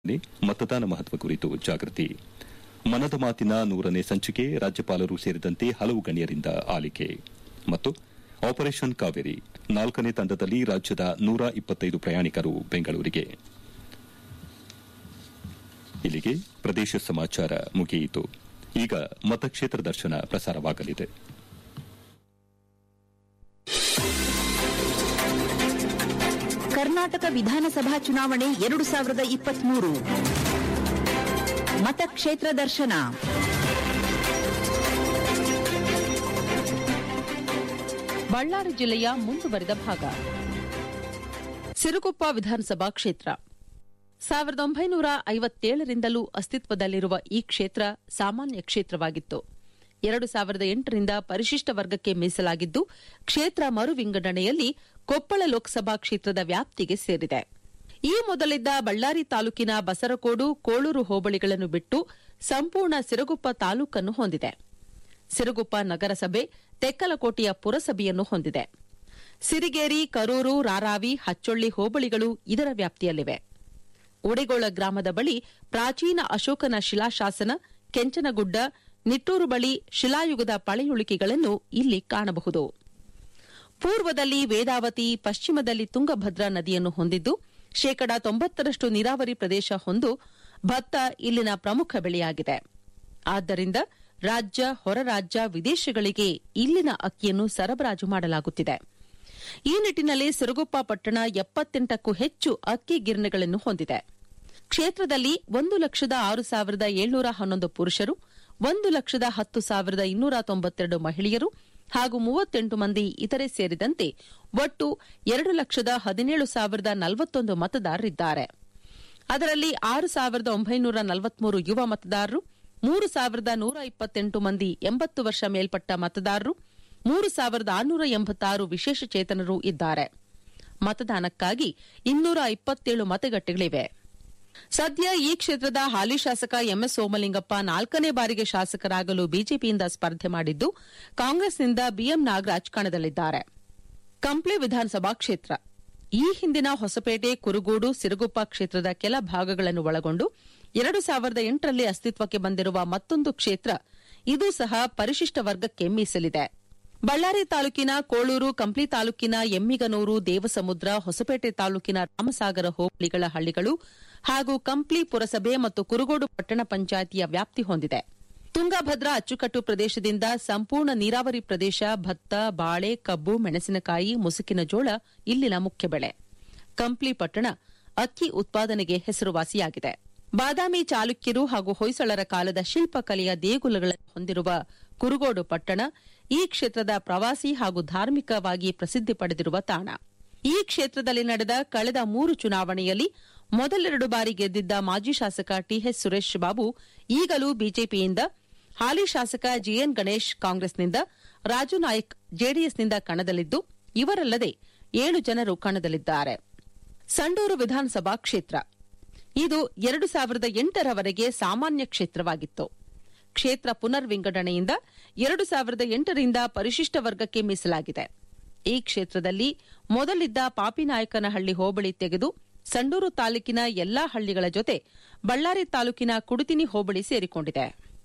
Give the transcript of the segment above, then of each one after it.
ಮತದಾನ ಮಹತ್ವ ಕುರಿತು ಜಾಗೃತಿ ಮನದ ಮಾತಿನ ನೂರನೇ ಸಂಚಿಕೆ ರಾಜ್ಯಪಾಲರು ಸೇರಿದಂತೆ ಹಲವು ಗಣ್ಯರಿಂದ ಆಲಿಕೆ ಮತ್ತು ಆಪರೇಷನ್ ಕಾವೇರಿ ನಾಲ್ಕನೇ ತಂಡದಲ್ಲಿ ರಾಜ್ಯದ ನೂರ ಇಪ್ಪತ್ತೈದು ಪ್ರಯಾಣಿಕರು ಬೆಂಗಳೂರಿಗೆ ಇಲ್ಲಿಗೆ ಪ್ರದೇಶ ಸಮಾಚಾರ ಮುಗಿಯಿತು ಈಗ ಮತಕ್ಷೇತ್ರ ದರ್ಶನ ಪ್ರಸಾರವಾಗಲಿದೆ ಕರ್ನಾಟಕ ವಿಧಾನಸಭಾ ಚುನಾವಣೆ ಎರಡು ಸಾವಿರದ ಇಪ್ಪತ್ಮೂರು ಮತಕ್ಷೇತ್ರ ದರ್ಶನ ಬಳ್ಳಾರಿ ಜಿಲ್ಲೆಯ ಮುಂದುವರೆದ ಭಾಗ ಸಿರುಗುಪ್ಪ ವಿಧಾನಸಭಾ ಕ್ಷೇತ್ರ ಸಾವಿರದ ಒಂಬೈನೂರ ಐವತ್ತೇಳರಿಂದಲೂ ಅಸ್ತಿತ್ವದಲ್ಲಿರುವ ಈ ಕ್ಷೇತ್ರ ಸಾಮಾನ್ಯ ಕ್ಷೇತ್ರವಾಗಿತ್ತು ಎರಡು ಸಾವಿರದ ಎಂಟರಿಂದ ಪರಿಶಿಷ್ಟ ವರ್ಗಕ್ಕೆ ಮೀಸಲಾಗಿದ್ದು ಕ್ಷೇತ್ರ ಮರು ವಿಂಗಡಣೆಯಲ್ಲಿ ಕೊಪ್ಪಳ ಲೋಕಸಭಾ ಕ್ಷೇತ್ರದ ವ್ಯಾಪ್ತಿಗೆ ಸೇರಿದೆ ಈ ಮೊದಲಿದ್ದ ಬಳ್ಳಾರಿ ತಾಲೂಕಿನ ಬಸರಕೋಡು ಕೋಳೂರು ಹೋಬಳಿಗಳನ್ನು ಬಿಟ್ಟು ಸಂಪೂರ್ಣ ಸಿರುಗುಪ್ಪ ತಾಲೂಕನ್ನು ಹೊಂದಿದೆ ಸಿರುಗುಪ್ಪ ನಗರಸಭೆ ತೆಕ್ಕಲಕೋಟೆಯ ಪುರಸಭೆಯನ್ನು ಹೊಂದಿದೆ ಸಿರಿಗೇರಿ ಕರೂರು ರಾರಾವಿ ಹಚ್ಚೊಳ್ಳಿ ಹೋಬಳಿಗಳು ಇದರ ವ್ಯಾಪ್ತಿಯಲ್ಲಿವೆ ಉಡಿಗೋಳ ಗ್ರಾಮದ ಬಳಿ ಪ್ರಾಚೀನ ಅಶೋಕನ ಶಿಲಾಶಾಸನ ಕೆಂಚನಗುಡ್ಡ ನಿಟ್ಟೂರು ಬಳಿ ಶಿಲಾಯುಗದ ಪಳೆಯುಳಿಕೆಗಳನ್ನು ಇಲ್ಲಿ ಕಾಣಬಹುದು ಪೂರ್ವದಲ್ಲಿ ವೇದಾವತಿ ಪಶ್ಚಿಮದಲ್ಲಿ ತುಂಗಭದ್ರಾ ನದಿಯನ್ನು ಹೊಂದಿದ್ದು ಶೇಕಡಾ ತೊಂಬತ್ತರಷ್ಟು ನೀರಾವರಿ ಪ್ರದೇಶ ಹೊಂದು ಭತ್ತ ಇಲ್ಲಿನ ಪ್ರಮುಖ ಬೆಳೆಯಾಗಿದೆ ಆದ್ದರಿಂದ ರಾಜ್ಯ ಹೊರ ರಾಜ್ಯ ವಿದೇಶಗಳಿಗೆ ಇಲ್ಲಿನ ಅಕ್ಕಿಯನ್ನು ಸರಬರಾಜು ಮಾಡಲಾಗುತ್ತಿದೆ ಈ ನಿಟ್ಟಿನಲ್ಲಿ ಸಿರುಗುಪ್ಪ ಪಟ್ಟಣ ಎಪ್ಪತ್ತೆಂಟಕ್ಕೂ ಹೆಚ್ಚು ಅಕ್ಕಿ ಗಿರಣಿಗಳನ್ನು ಹೊಂದಿದೆ ಕ್ಷೇತ್ರದಲ್ಲಿ ಒಂದು ಲಕ್ಷದ ಆರು ಸಾವಿರದ ಏಳ್ನೂರ ಹನ್ನೊಂದು ಪುರುಷರು ಒಂದು ಲಕ್ಷದ ಹತ್ತು ಸಾವಿರದ ಇನ್ನೂರ ತೊಂಬತ್ತೆರಡು ಮಹಿಳೆಯರು ಹಾಗೂ ಮೂವತ್ತೆಂಟು ಮಂದಿ ಇತರೆ ಸೇರಿದಂತೆ ಒಟ್ಟು ಎರಡು ಲಕ್ಷದ ಹದಿನೇಳು ಸಾವಿರದ ನಲವತ್ತೊಂದು ಮತದಾರರಿದ್ದಾರೆ ಅದರಲ್ಲಿ ಆರು ಸಾವಿರದ ಒಂಬೈನೂರ ನಲವತ್ಮೂರು ಯುವ ಮತದಾರರು ಮೂರು ಸಾವಿರದ ನೂರ ಇಪ್ಪತ್ತೆಂಟು ಮಂದಿ ಎಂಬತ್ತು ವರ್ಷ ಮೇಲ್ಪಟ್ಟ ಮತದಾರರು ಮೂರು ಸಾವಿರದ ಆರುನೂರ ಎಂಬತ್ತಾರು ವಿಶೇಷಚೇತನರು ಇದ್ದಾರೆ ಮತದಾನಕ್ಕಾಗಿ ಇನ್ನೂರ ಇಪ್ಪತ್ತೇಳು ಮತಗಟ್ಟೆಗಳಿವೆ ಸದ್ಯ ಈ ಕ್ಷೇತ್ರದ ಹಾಲಿ ಶಾಸಕ ಎಂಎಸ್ ಸೋಮಲಿಂಗಪ್ಪ ನಾಲ್ಕನೇ ಬಾರಿಗೆ ಶಾಸಕರಾಗಲು ಬಿಜೆಪಿಯಿಂದ ಸ್ಪರ್ಧೆ ಮಾಡಿದ್ದು ಕಾಂಗ್ರೆಸ್ನಿಂದ ಬಿಎಂ ನಾಗರಾಜ್ ಕಣದಲ್ಲಿದ್ದಾರೆ ಕಂಪ್ಲಿ ವಿಧಾನಸಭಾ ಕ್ಷೇತ್ರ ಈ ಹಿಂದಿನ ಹೊಸಪೇಟೆ ಕುರುಗೋಡು ಸಿರುಗುಪ್ಪ ಕ್ಷೇತ್ರದ ಕೆಲ ಭಾಗಗಳನ್ನು ಒಳಗೊಂಡು ಎರಡು ಸಾವಿರದ ಎಂಟರಲ್ಲಿ ಅಸ್ತಿತ್ವಕ್ಕೆ ಬಂದಿರುವ ಮತ್ತೊಂದು ಕ್ಷೇತ್ರ ಇದು ಸಹ ಪರಿಶಿಷ್ಟ ವರ್ಗಕ್ಕೆ ಮೀಸಲಿದೆ ಬಳ್ಳಾರಿ ತಾಲೂಕಿನ ಕೋಳೂರು ಕಂಪ್ಲಿ ತಾಲೂಕಿನ ಎಮ್ಮಿಗನೂರು ದೇವಸಮುದ್ರ ಹೊಸಪೇಟೆ ತಾಲೂಕಿನ ರಾಮಸಾಗರ ಹೋಬಳಿಗಳ ಹಳ್ಳಿಗಳು ಹಾಗೂ ಕಂಪ್ಲಿ ಪುರಸಭೆ ಮತ್ತು ಕುರುಗೋಡು ಪಟ್ಟಣ ಪಂಚಾಯಿತಿಯ ವ್ಯಾಪ್ತಿ ಹೊಂದಿದೆ ತುಂಗಭದ್ರಾ ಅಚ್ಚುಕಟ್ಟು ಪ್ರದೇಶದಿಂದ ಸಂಪೂರ್ಣ ನೀರಾವರಿ ಪ್ರದೇಶ ಭತ್ತ ಬಾಳೆ ಕಬ್ಬು ಮೆಣಸಿನಕಾಯಿ ಮುಸುಕಿನ ಜೋಳ ಇಲ್ಲಿನ ಮುಖ್ಯ ಬೆಳೆ ಕಂಪ್ಲಿ ಪಟ್ಟಣ ಅಕ್ಕಿ ಉತ್ಪಾದನೆಗೆ ಹೆಸರುವಾಸಿಯಾಗಿದೆ ಬಾದಾಮಿ ಚಾಲುಕ್ಯರು ಹಾಗೂ ಹೊಯ್ಸಳರ ಕಾಲದ ಶಿಲ್ಪಕಲೆಯ ದೇಗುಲಗಳನ್ನು ಹೊಂದಿರುವ ಕುರುಗೋಡು ಪಟ್ಟಣ ಈ ಕ್ಷೇತ್ರದ ಪ್ರವಾಸಿ ಹಾಗೂ ಧಾರ್ಮಿಕವಾಗಿ ಪ್ರಸಿದ್ಧಿ ಪಡೆದಿರುವ ತಾಣ ಈ ಕ್ಷೇತ್ರದಲ್ಲಿ ನಡೆದ ಕಳೆದ ಮೂರು ಚುನಾವಣೆಯಲ್ಲಿ ಮೊದಲೆರಡು ಬಾರಿ ಗೆದ್ದಿದ್ದ ಮಾಜಿ ಶಾಸಕ ಟಿಎಚ್ ಸುರೇಶ್ ಬಾಬು ಈಗಲೂ ಬಿಜೆಪಿಯಿಂದ ಹಾಲಿ ಶಾಸಕ ಜಿಎನ್ ಗಣೇಶ್ ಕಾಂಗ್ರೆಸ್ನಿಂದ ರಾಜು ನಾಯಕ್ ಜೆಡಿಎಸ್ನಿಂದ ಕಣದಲ್ಲಿದ್ದು ಇವರಲ್ಲದೆ ಏಳು ಜನರು ಕಣದಲ್ಲಿದ್ದಾರೆ ಸಂಡೂರು ವಿಧಾನಸಭಾ ಕ್ಷೇತ್ರ ಇದು ಎರಡು ಸಾವಿರದ ಎಂಟರವರೆಗೆ ಸಾಮಾನ್ಯ ಕ್ಷೇತ್ರವಾಗಿತ್ತು ಕ್ಷೇತ್ರ ಪುನರ್ ವಿಂಗಡಣೆಯಿಂದ ಎರಡು ಸಾವಿರದ ಎಂಟರಿಂದ ಪರಿಶಿಷ್ಟ ವರ್ಗಕ್ಕೆ ಮೀಸಲಾಗಿದೆ ಈ ಕ್ಷೇತ್ರದಲ್ಲಿ ಮೊದಲಿದ್ದ ಪಾಪಿನಾಯಕನಹಳ್ಳಿ ಹೋಬಳಿ ತೆಗೆದು ಸಂಡೂರು ತಾಲೂಕಿನ ಎಲ್ಲಾ ಹಳ್ಳಿಗಳ ಜೊತೆ ಬಳ್ಳಾರಿ ತಾಲೂಕಿನ ಕುಡುತಿನಿ ಹೋಬಳಿ ಸೇರಿಕೊಂಡಿದೆ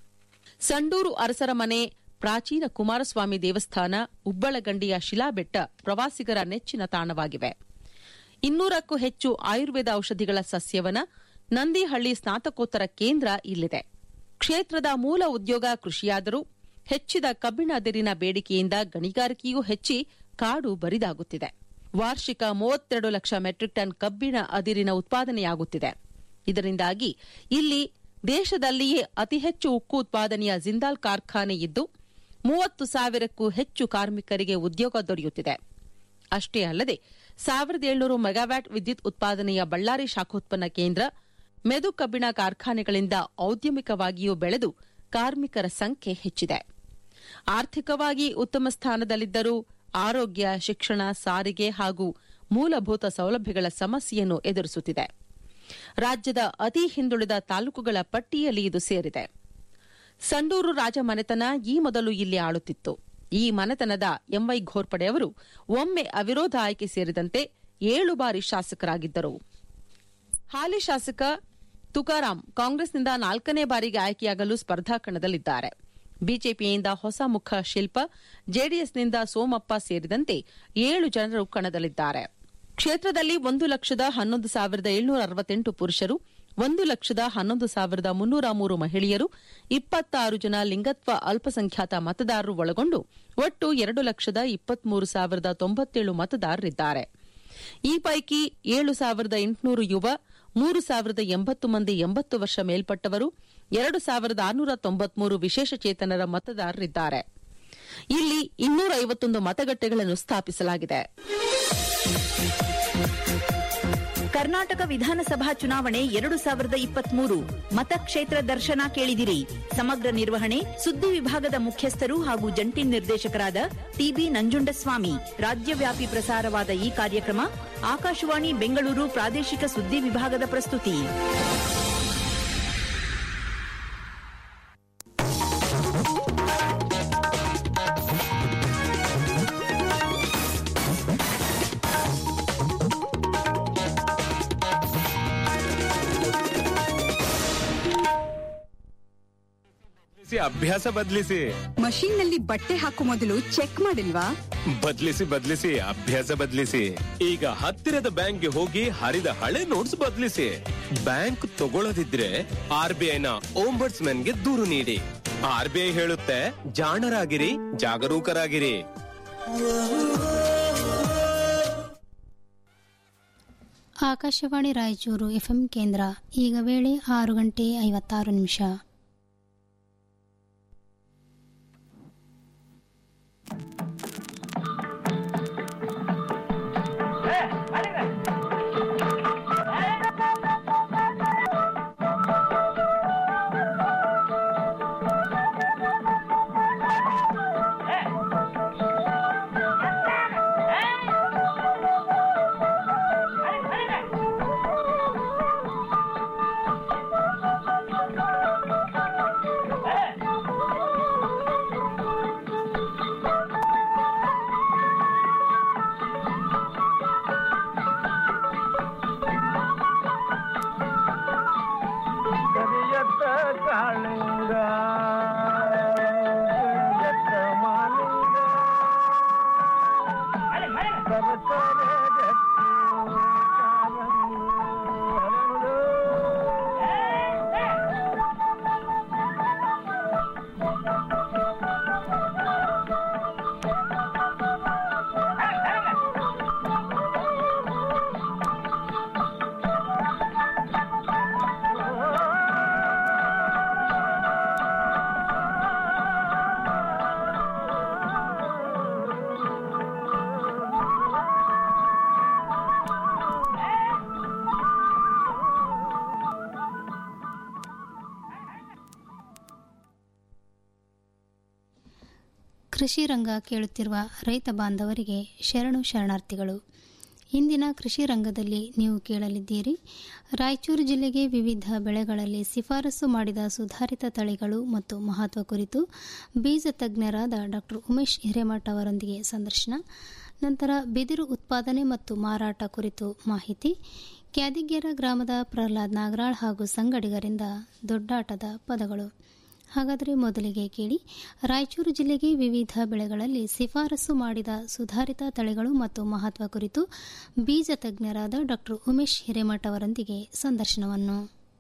ಸಂಡೂರು ಅರಸರ ಮನೆ ಪ್ರಾಚೀನ ಕುಮಾರಸ್ವಾಮಿ ದೇವಸ್ಥಾನ ಉಬ್ಬಳಗಂಡಿಯ ಶಿಲಾಬೆಟ್ಟ ಪ್ರವಾಸಿಗರ ನೆಚ್ಚಿನ ತಾಣವಾಗಿವೆ ಇನ್ನೂರಕ್ಕೂ ಹೆಚ್ಚು ಆಯುರ್ವೇದ ಔಷಧಿಗಳ ಸಸ್ಯವನ ನಂದಿಹಳ್ಳಿ ಸ್ನಾತಕೋತ್ತರ ಕೇಂದ್ರ ಇಲ್ಲಿದೆ ಕ್ಷೇತ್ರದ ಮೂಲ ಉದ್ಯೋಗ ಕೃಷಿಯಾದರೂ ಹೆಚ್ಚಿದ ಕಬ್ಬಿಣ ಅದಿರಿನ ಬೇಡಿಕೆಯಿಂದ ಗಣಿಗಾರಿಕೆಯೂ ಹೆಚ್ಚಿ ಕಾಡು ಬರಿದಾಗುತ್ತಿದೆ ವಾರ್ಷಿಕ ಮೂವತ್ತೆರಡು ಲಕ್ಷ ಮೆಟ್ರಿಕ್ ಟನ್ ಕಬ್ಬಿಣ ಅದಿರಿನ ಉತ್ಪಾದನೆಯಾಗುತ್ತಿದೆ ಇದರಿಂದಾಗಿ ಇಲ್ಲಿ ದೇಶದಲ್ಲಿಯೇ ಅತಿ ಹೆಚ್ಚು ಉಕ್ಕು ಉತ್ಪಾದನೆಯ ಜಿಂದಾಲ್ ಕಾರ್ಖಾನೆ ಇದ್ದು ಮೂವತ್ತು ಸಾವಿರಕ್ಕೂ ಹೆಚ್ಚು ಕಾರ್ಮಿಕರಿಗೆ ಉದ್ಯೋಗ ದೊರೆಯುತ್ತಿದೆ ಅಷ್ಟೇ ಅಲ್ಲದೆ ಸಾವಿರದ ಏಳ್ನೂರು ಮೆಗಾವ್ಯಾಟ್ ವಿದ್ಯುತ್ ಉತ್ಪಾದನೆಯ ಬಳ್ಳಾರಿ ಶಾಖೋತ್ಪನ್ನ ಕೇಂದ್ರ ಮೆದು ಕಬ್ಬಿಣ ಕಾರ್ಖಾನೆಗಳಿಂದ ಔದ್ಯಮಿಕವಾಗಿಯೂ ಬೆಳೆದು ಕಾರ್ಮಿಕರ ಸಂಖ್ಯೆ ಹೆಚ್ಚಿದೆ ಆರ್ಥಿಕವಾಗಿ ಉತ್ತಮ ಸ್ಥಾನದಲ್ಲಿದ್ದರೂ ಆರೋಗ್ಯ ಶಿಕ್ಷಣ ಸಾರಿಗೆ ಹಾಗೂ ಮೂಲಭೂತ ಸೌಲಭ್ಯಗಳ ಸಮಸ್ಯೆಯನ್ನು ಎದುರಿಸುತ್ತಿದೆ ರಾಜ್ಯದ ಅತಿ ಹಿಂದುಳಿದ ತಾಲೂಕುಗಳ ಪಟ್ಟಿಯಲ್ಲಿ ಇದು ಸೇರಿದೆ ಸಂಡೂರು ರಾಜ ಮನೆತನ ಈ ಮೊದಲು ಇಲ್ಲಿ ಆಳುತ್ತಿತ್ತು ಈ ಮನೆತನದ ಎಂವೈ ಘೋರ್ಪಡೆ ಅವರು ಒಮ್ಮೆ ಅವಿರೋಧ ಆಯ್ಕೆ ಸೇರಿದಂತೆ ಏಳು ಬಾರಿ ಶಾಸಕರಾಗಿದ್ದರು ಹಾಲಿ ಶಾಸಕ ತುಕಾರಾಂ ಕಾಂಗ್ರೆಸ್ನಿಂದ ನಾಲ್ಕನೇ ಬಾರಿಗೆ ಆಯ್ಕೆಯಾಗಲು ಸ್ಪರ್ಧಾ ಕಣದಲ್ಲಿದ್ದಾರೆ ಬಿಜೆಪಿಯಿಂದ ಹೊಸ ಮುಖ ಶಿಲ್ಪ ಜೆಡಿಎಸ್ನಿಂದ ಸೋಮಪ್ಪ ಸೇರಿದಂತೆ ಏಳು ಜನರು ಕಣದಲ್ಲಿದ್ದಾರೆ ಕ್ಷೇತ್ರದಲ್ಲಿ ಒಂದು ಲಕ್ಷದ ಹನ್ನೊಂದು ಸಾವಿರದ ಏಳ್ನೂರ ಅರವತ್ತೆಂಟು ಪುರುಷರು ಒಂದು ಲಕ್ಷದ ಹನ್ನೊಂದು ಸಾವಿರದ ಮುನ್ನೂರ ಮೂರು ಮಹಿಳೆಯರು ಇಪ್ಪತ್ತಾರು ಜನ ಲಿಂಗತ್ವ ಅಲ್ಪಸಂಖ್ಯಾತ ಮತದಾರರು ಒಳಗೊಂಡು ಒಟ್ಟು ಎರಡು ಲಕ್ಷದ ಇಪ್ಪತ್ಮೂರು ಸಾವಿರದ ತೊಂಬತ್ತೇಳು ಮತದಾರರಿದ್ದಾರೆ ಈ ಪೈಕಿ ಏಳು ಸಾವಿರದ ಎಂಟುನೂರು ಯುವ ಮೂರು ಸಾವಿರದ ಎಂಬತ್ತು ಮಂದಿ ಎಂಬತ್ತು ವರ್ಷ ಮೇಲ್ಪಟ್ಟವರು ಎರಡು ಸಾವಿರದ ಆರುನೂರ ತೊಂಬತ್ಮೂರು ವಿಶೇಷಚೇತನರ ಮತದಾರರಿದ್ದಾರೆ ಇಲ್ಲಿ ಇನ್ನೂರ ಐವತ್ತೊಂದು ಮತಗಟ್ಟೆಗಳನ್ನು ಸ್ಥಾಪಿಸಲಾಗಿದೆ ಕರ್ನಾಟಕ ವಿಧಾನಸಭಾ ಚುನಾವಣೆ ಎರಡು ಸಾವಿರದ ಇಪ್ಪತ್ಮೂರು ಮತಕ್ಷೇತ್ರ ದರ್ಶನ ಕೇಳಿದಿರಿ ಸಮಗ್ರ ನಿರ್ವಹಣೆ ಸುದ್ದಿ ವಿಭಾಗದ ಮುಖ್ಯಸ್ಥರು ಹಾಗೂ ಜಂಟಿ ನಿರ್ದೇಶಕರಾದ ಟಿಬಿ ನಂಜುಂಡಸ್ವಾಮಿ ರಾಜ್ಯವ್ಯಾಪಿ ಪ್ರಸಾರವಾದ ಈ ಕಾರ್ಯಕ್ರಮ ಆಕಾಶವಾಣಿ ಬೆಂಗಳೂರು ಪ್ರಾದೇಶಿಕ ಸುದ್ದಿ ವಿಭಾಗದ ಪ್ರಸ್ತುತಿ ಬದ್ಲಿಸಿ ಅಭ್ಯಾಸ ಬದಲಿಸಿ ಮಷೀನ್ ನಲ್ಲಿ ಬಟ್ಟೆ ಹಾಕೋ ಮೊದಲು ಚೆಕ್ ಮಾಡಿಲ್ವಾ ಬದಲಿಸಿ ಬದಲಿಸಿ ಅಭ್ಯಾಸ ಬದಲಿಸಿ ಈಗ ಹತ್ತಿರದ ಬ್ಯಾಂಕ್ಗೆ ಹೋಗಿ ಹರಿದ ಹಳೆ ನೋಟ್ಸ್ ಬದಲಿಸಿ ಬ್ಯಾಂಕ್ ತಗೊಳ್ಳದಿದ್ರೆ ಆರ್ ಬಿ ಐನ ಗೆ ದೂರು ನೀಡಿ ಆರ್ ಬಿ ಐ ಹೇಳುತ್ತೆ ಜಾಣರಾಗಿರಿ ಜಾಗರೂಕರಾಗಿರಿ ಆಕಾಶವಾಣಿ ರಾಯಚೂರು ಎಫ್ಎಂ ಕೇಂದ್ರ ಈಗ ವೇಳೆ ಆರು ಗಂಟೆ ಐವತ್ತಾರು ನಿಮಿಷ ಕರಿಯತ್ತ ಕಾಳಿಂಗ ಕರಿಯತ್ತ ಮಾಲಿಂಗ ಸರಸರ ಗಟ್ಟಿ ಕಾಲಂದು ಹರಳು. ಕೃಷಿ ರಂಗ ಕೇಳುತ್ತಿರುವ ರೈತ ಬಾಂಧವರಿಗೆ ಶರಣು ಶರಣಾರ್ಥಿಗಳು ಇಂದಿನ ಕೃಷಿ ರಂಗದಲ್ಲಿ ನೀವು ಕೇಳಲಿದ್ದೀರಿ ರಾಯಚೂರು ಜಿಲ್ಲೆಗೆ ವಿವಿಧ ಬೆಳೆಗಳಲ್ಲಿ ಶಿಫಾರಸು ಮಾಡಿದ ಸುಧಾರಿತ ತಳಿಗಳು ಮತ್ತು ಮಹತ್ವ ಕುರಿತು ಬೀಜ ತಜ್ಞರಾದ ಡಾಕ್ಟರ್ ಉಮೇಶ್ ಹಿರೇಮಠ ಅವರೊಂದಿಗೆ ಸಂದರ್ಶನ ನಂತರ ಬಿದಿರು ಉತ್ಪಾದನೆ ಮತ್ತು ಮಾರಾಟ ಕುರಿತು ಮಾಹಿತಿ ಕ್ಯಾದಿಗೆರ ಗ್ರಾಮದ ಪ್ರಹ್ಲಾದ್ ನಾಗರಾಳ್ ಹಾಗೂ ಸಂಗಡಿಗರಿಂದ ದೊಡ್ಡಾಟದ ಪದಗಳು ಹಾಗಾದರೆ ಮೊದಲಿಗೆ ಕೇಳಿ ರಾಯಚೂರು ಜಿಲ್ಲೆಗೆ ವಿವಿಧ ಬೆಳೆಗಳಲ್ಲಿ ಶಿಫಾರಸು ಮಾಡಿದ ಸುಧಾರಿತ ತಳಿಗಳು ಮತ್ತು ಮಹತ್ವ ಕುರಿತು ಬೀಜ ತಜ್ಞರಾದ ಡಾಕ್ಟರ್ ಉಮೇಶ್ ಹಿರೇಮಠ ಅವರೊಂದಿಗೆ ಸಂದರ್ಶನವನ್ನು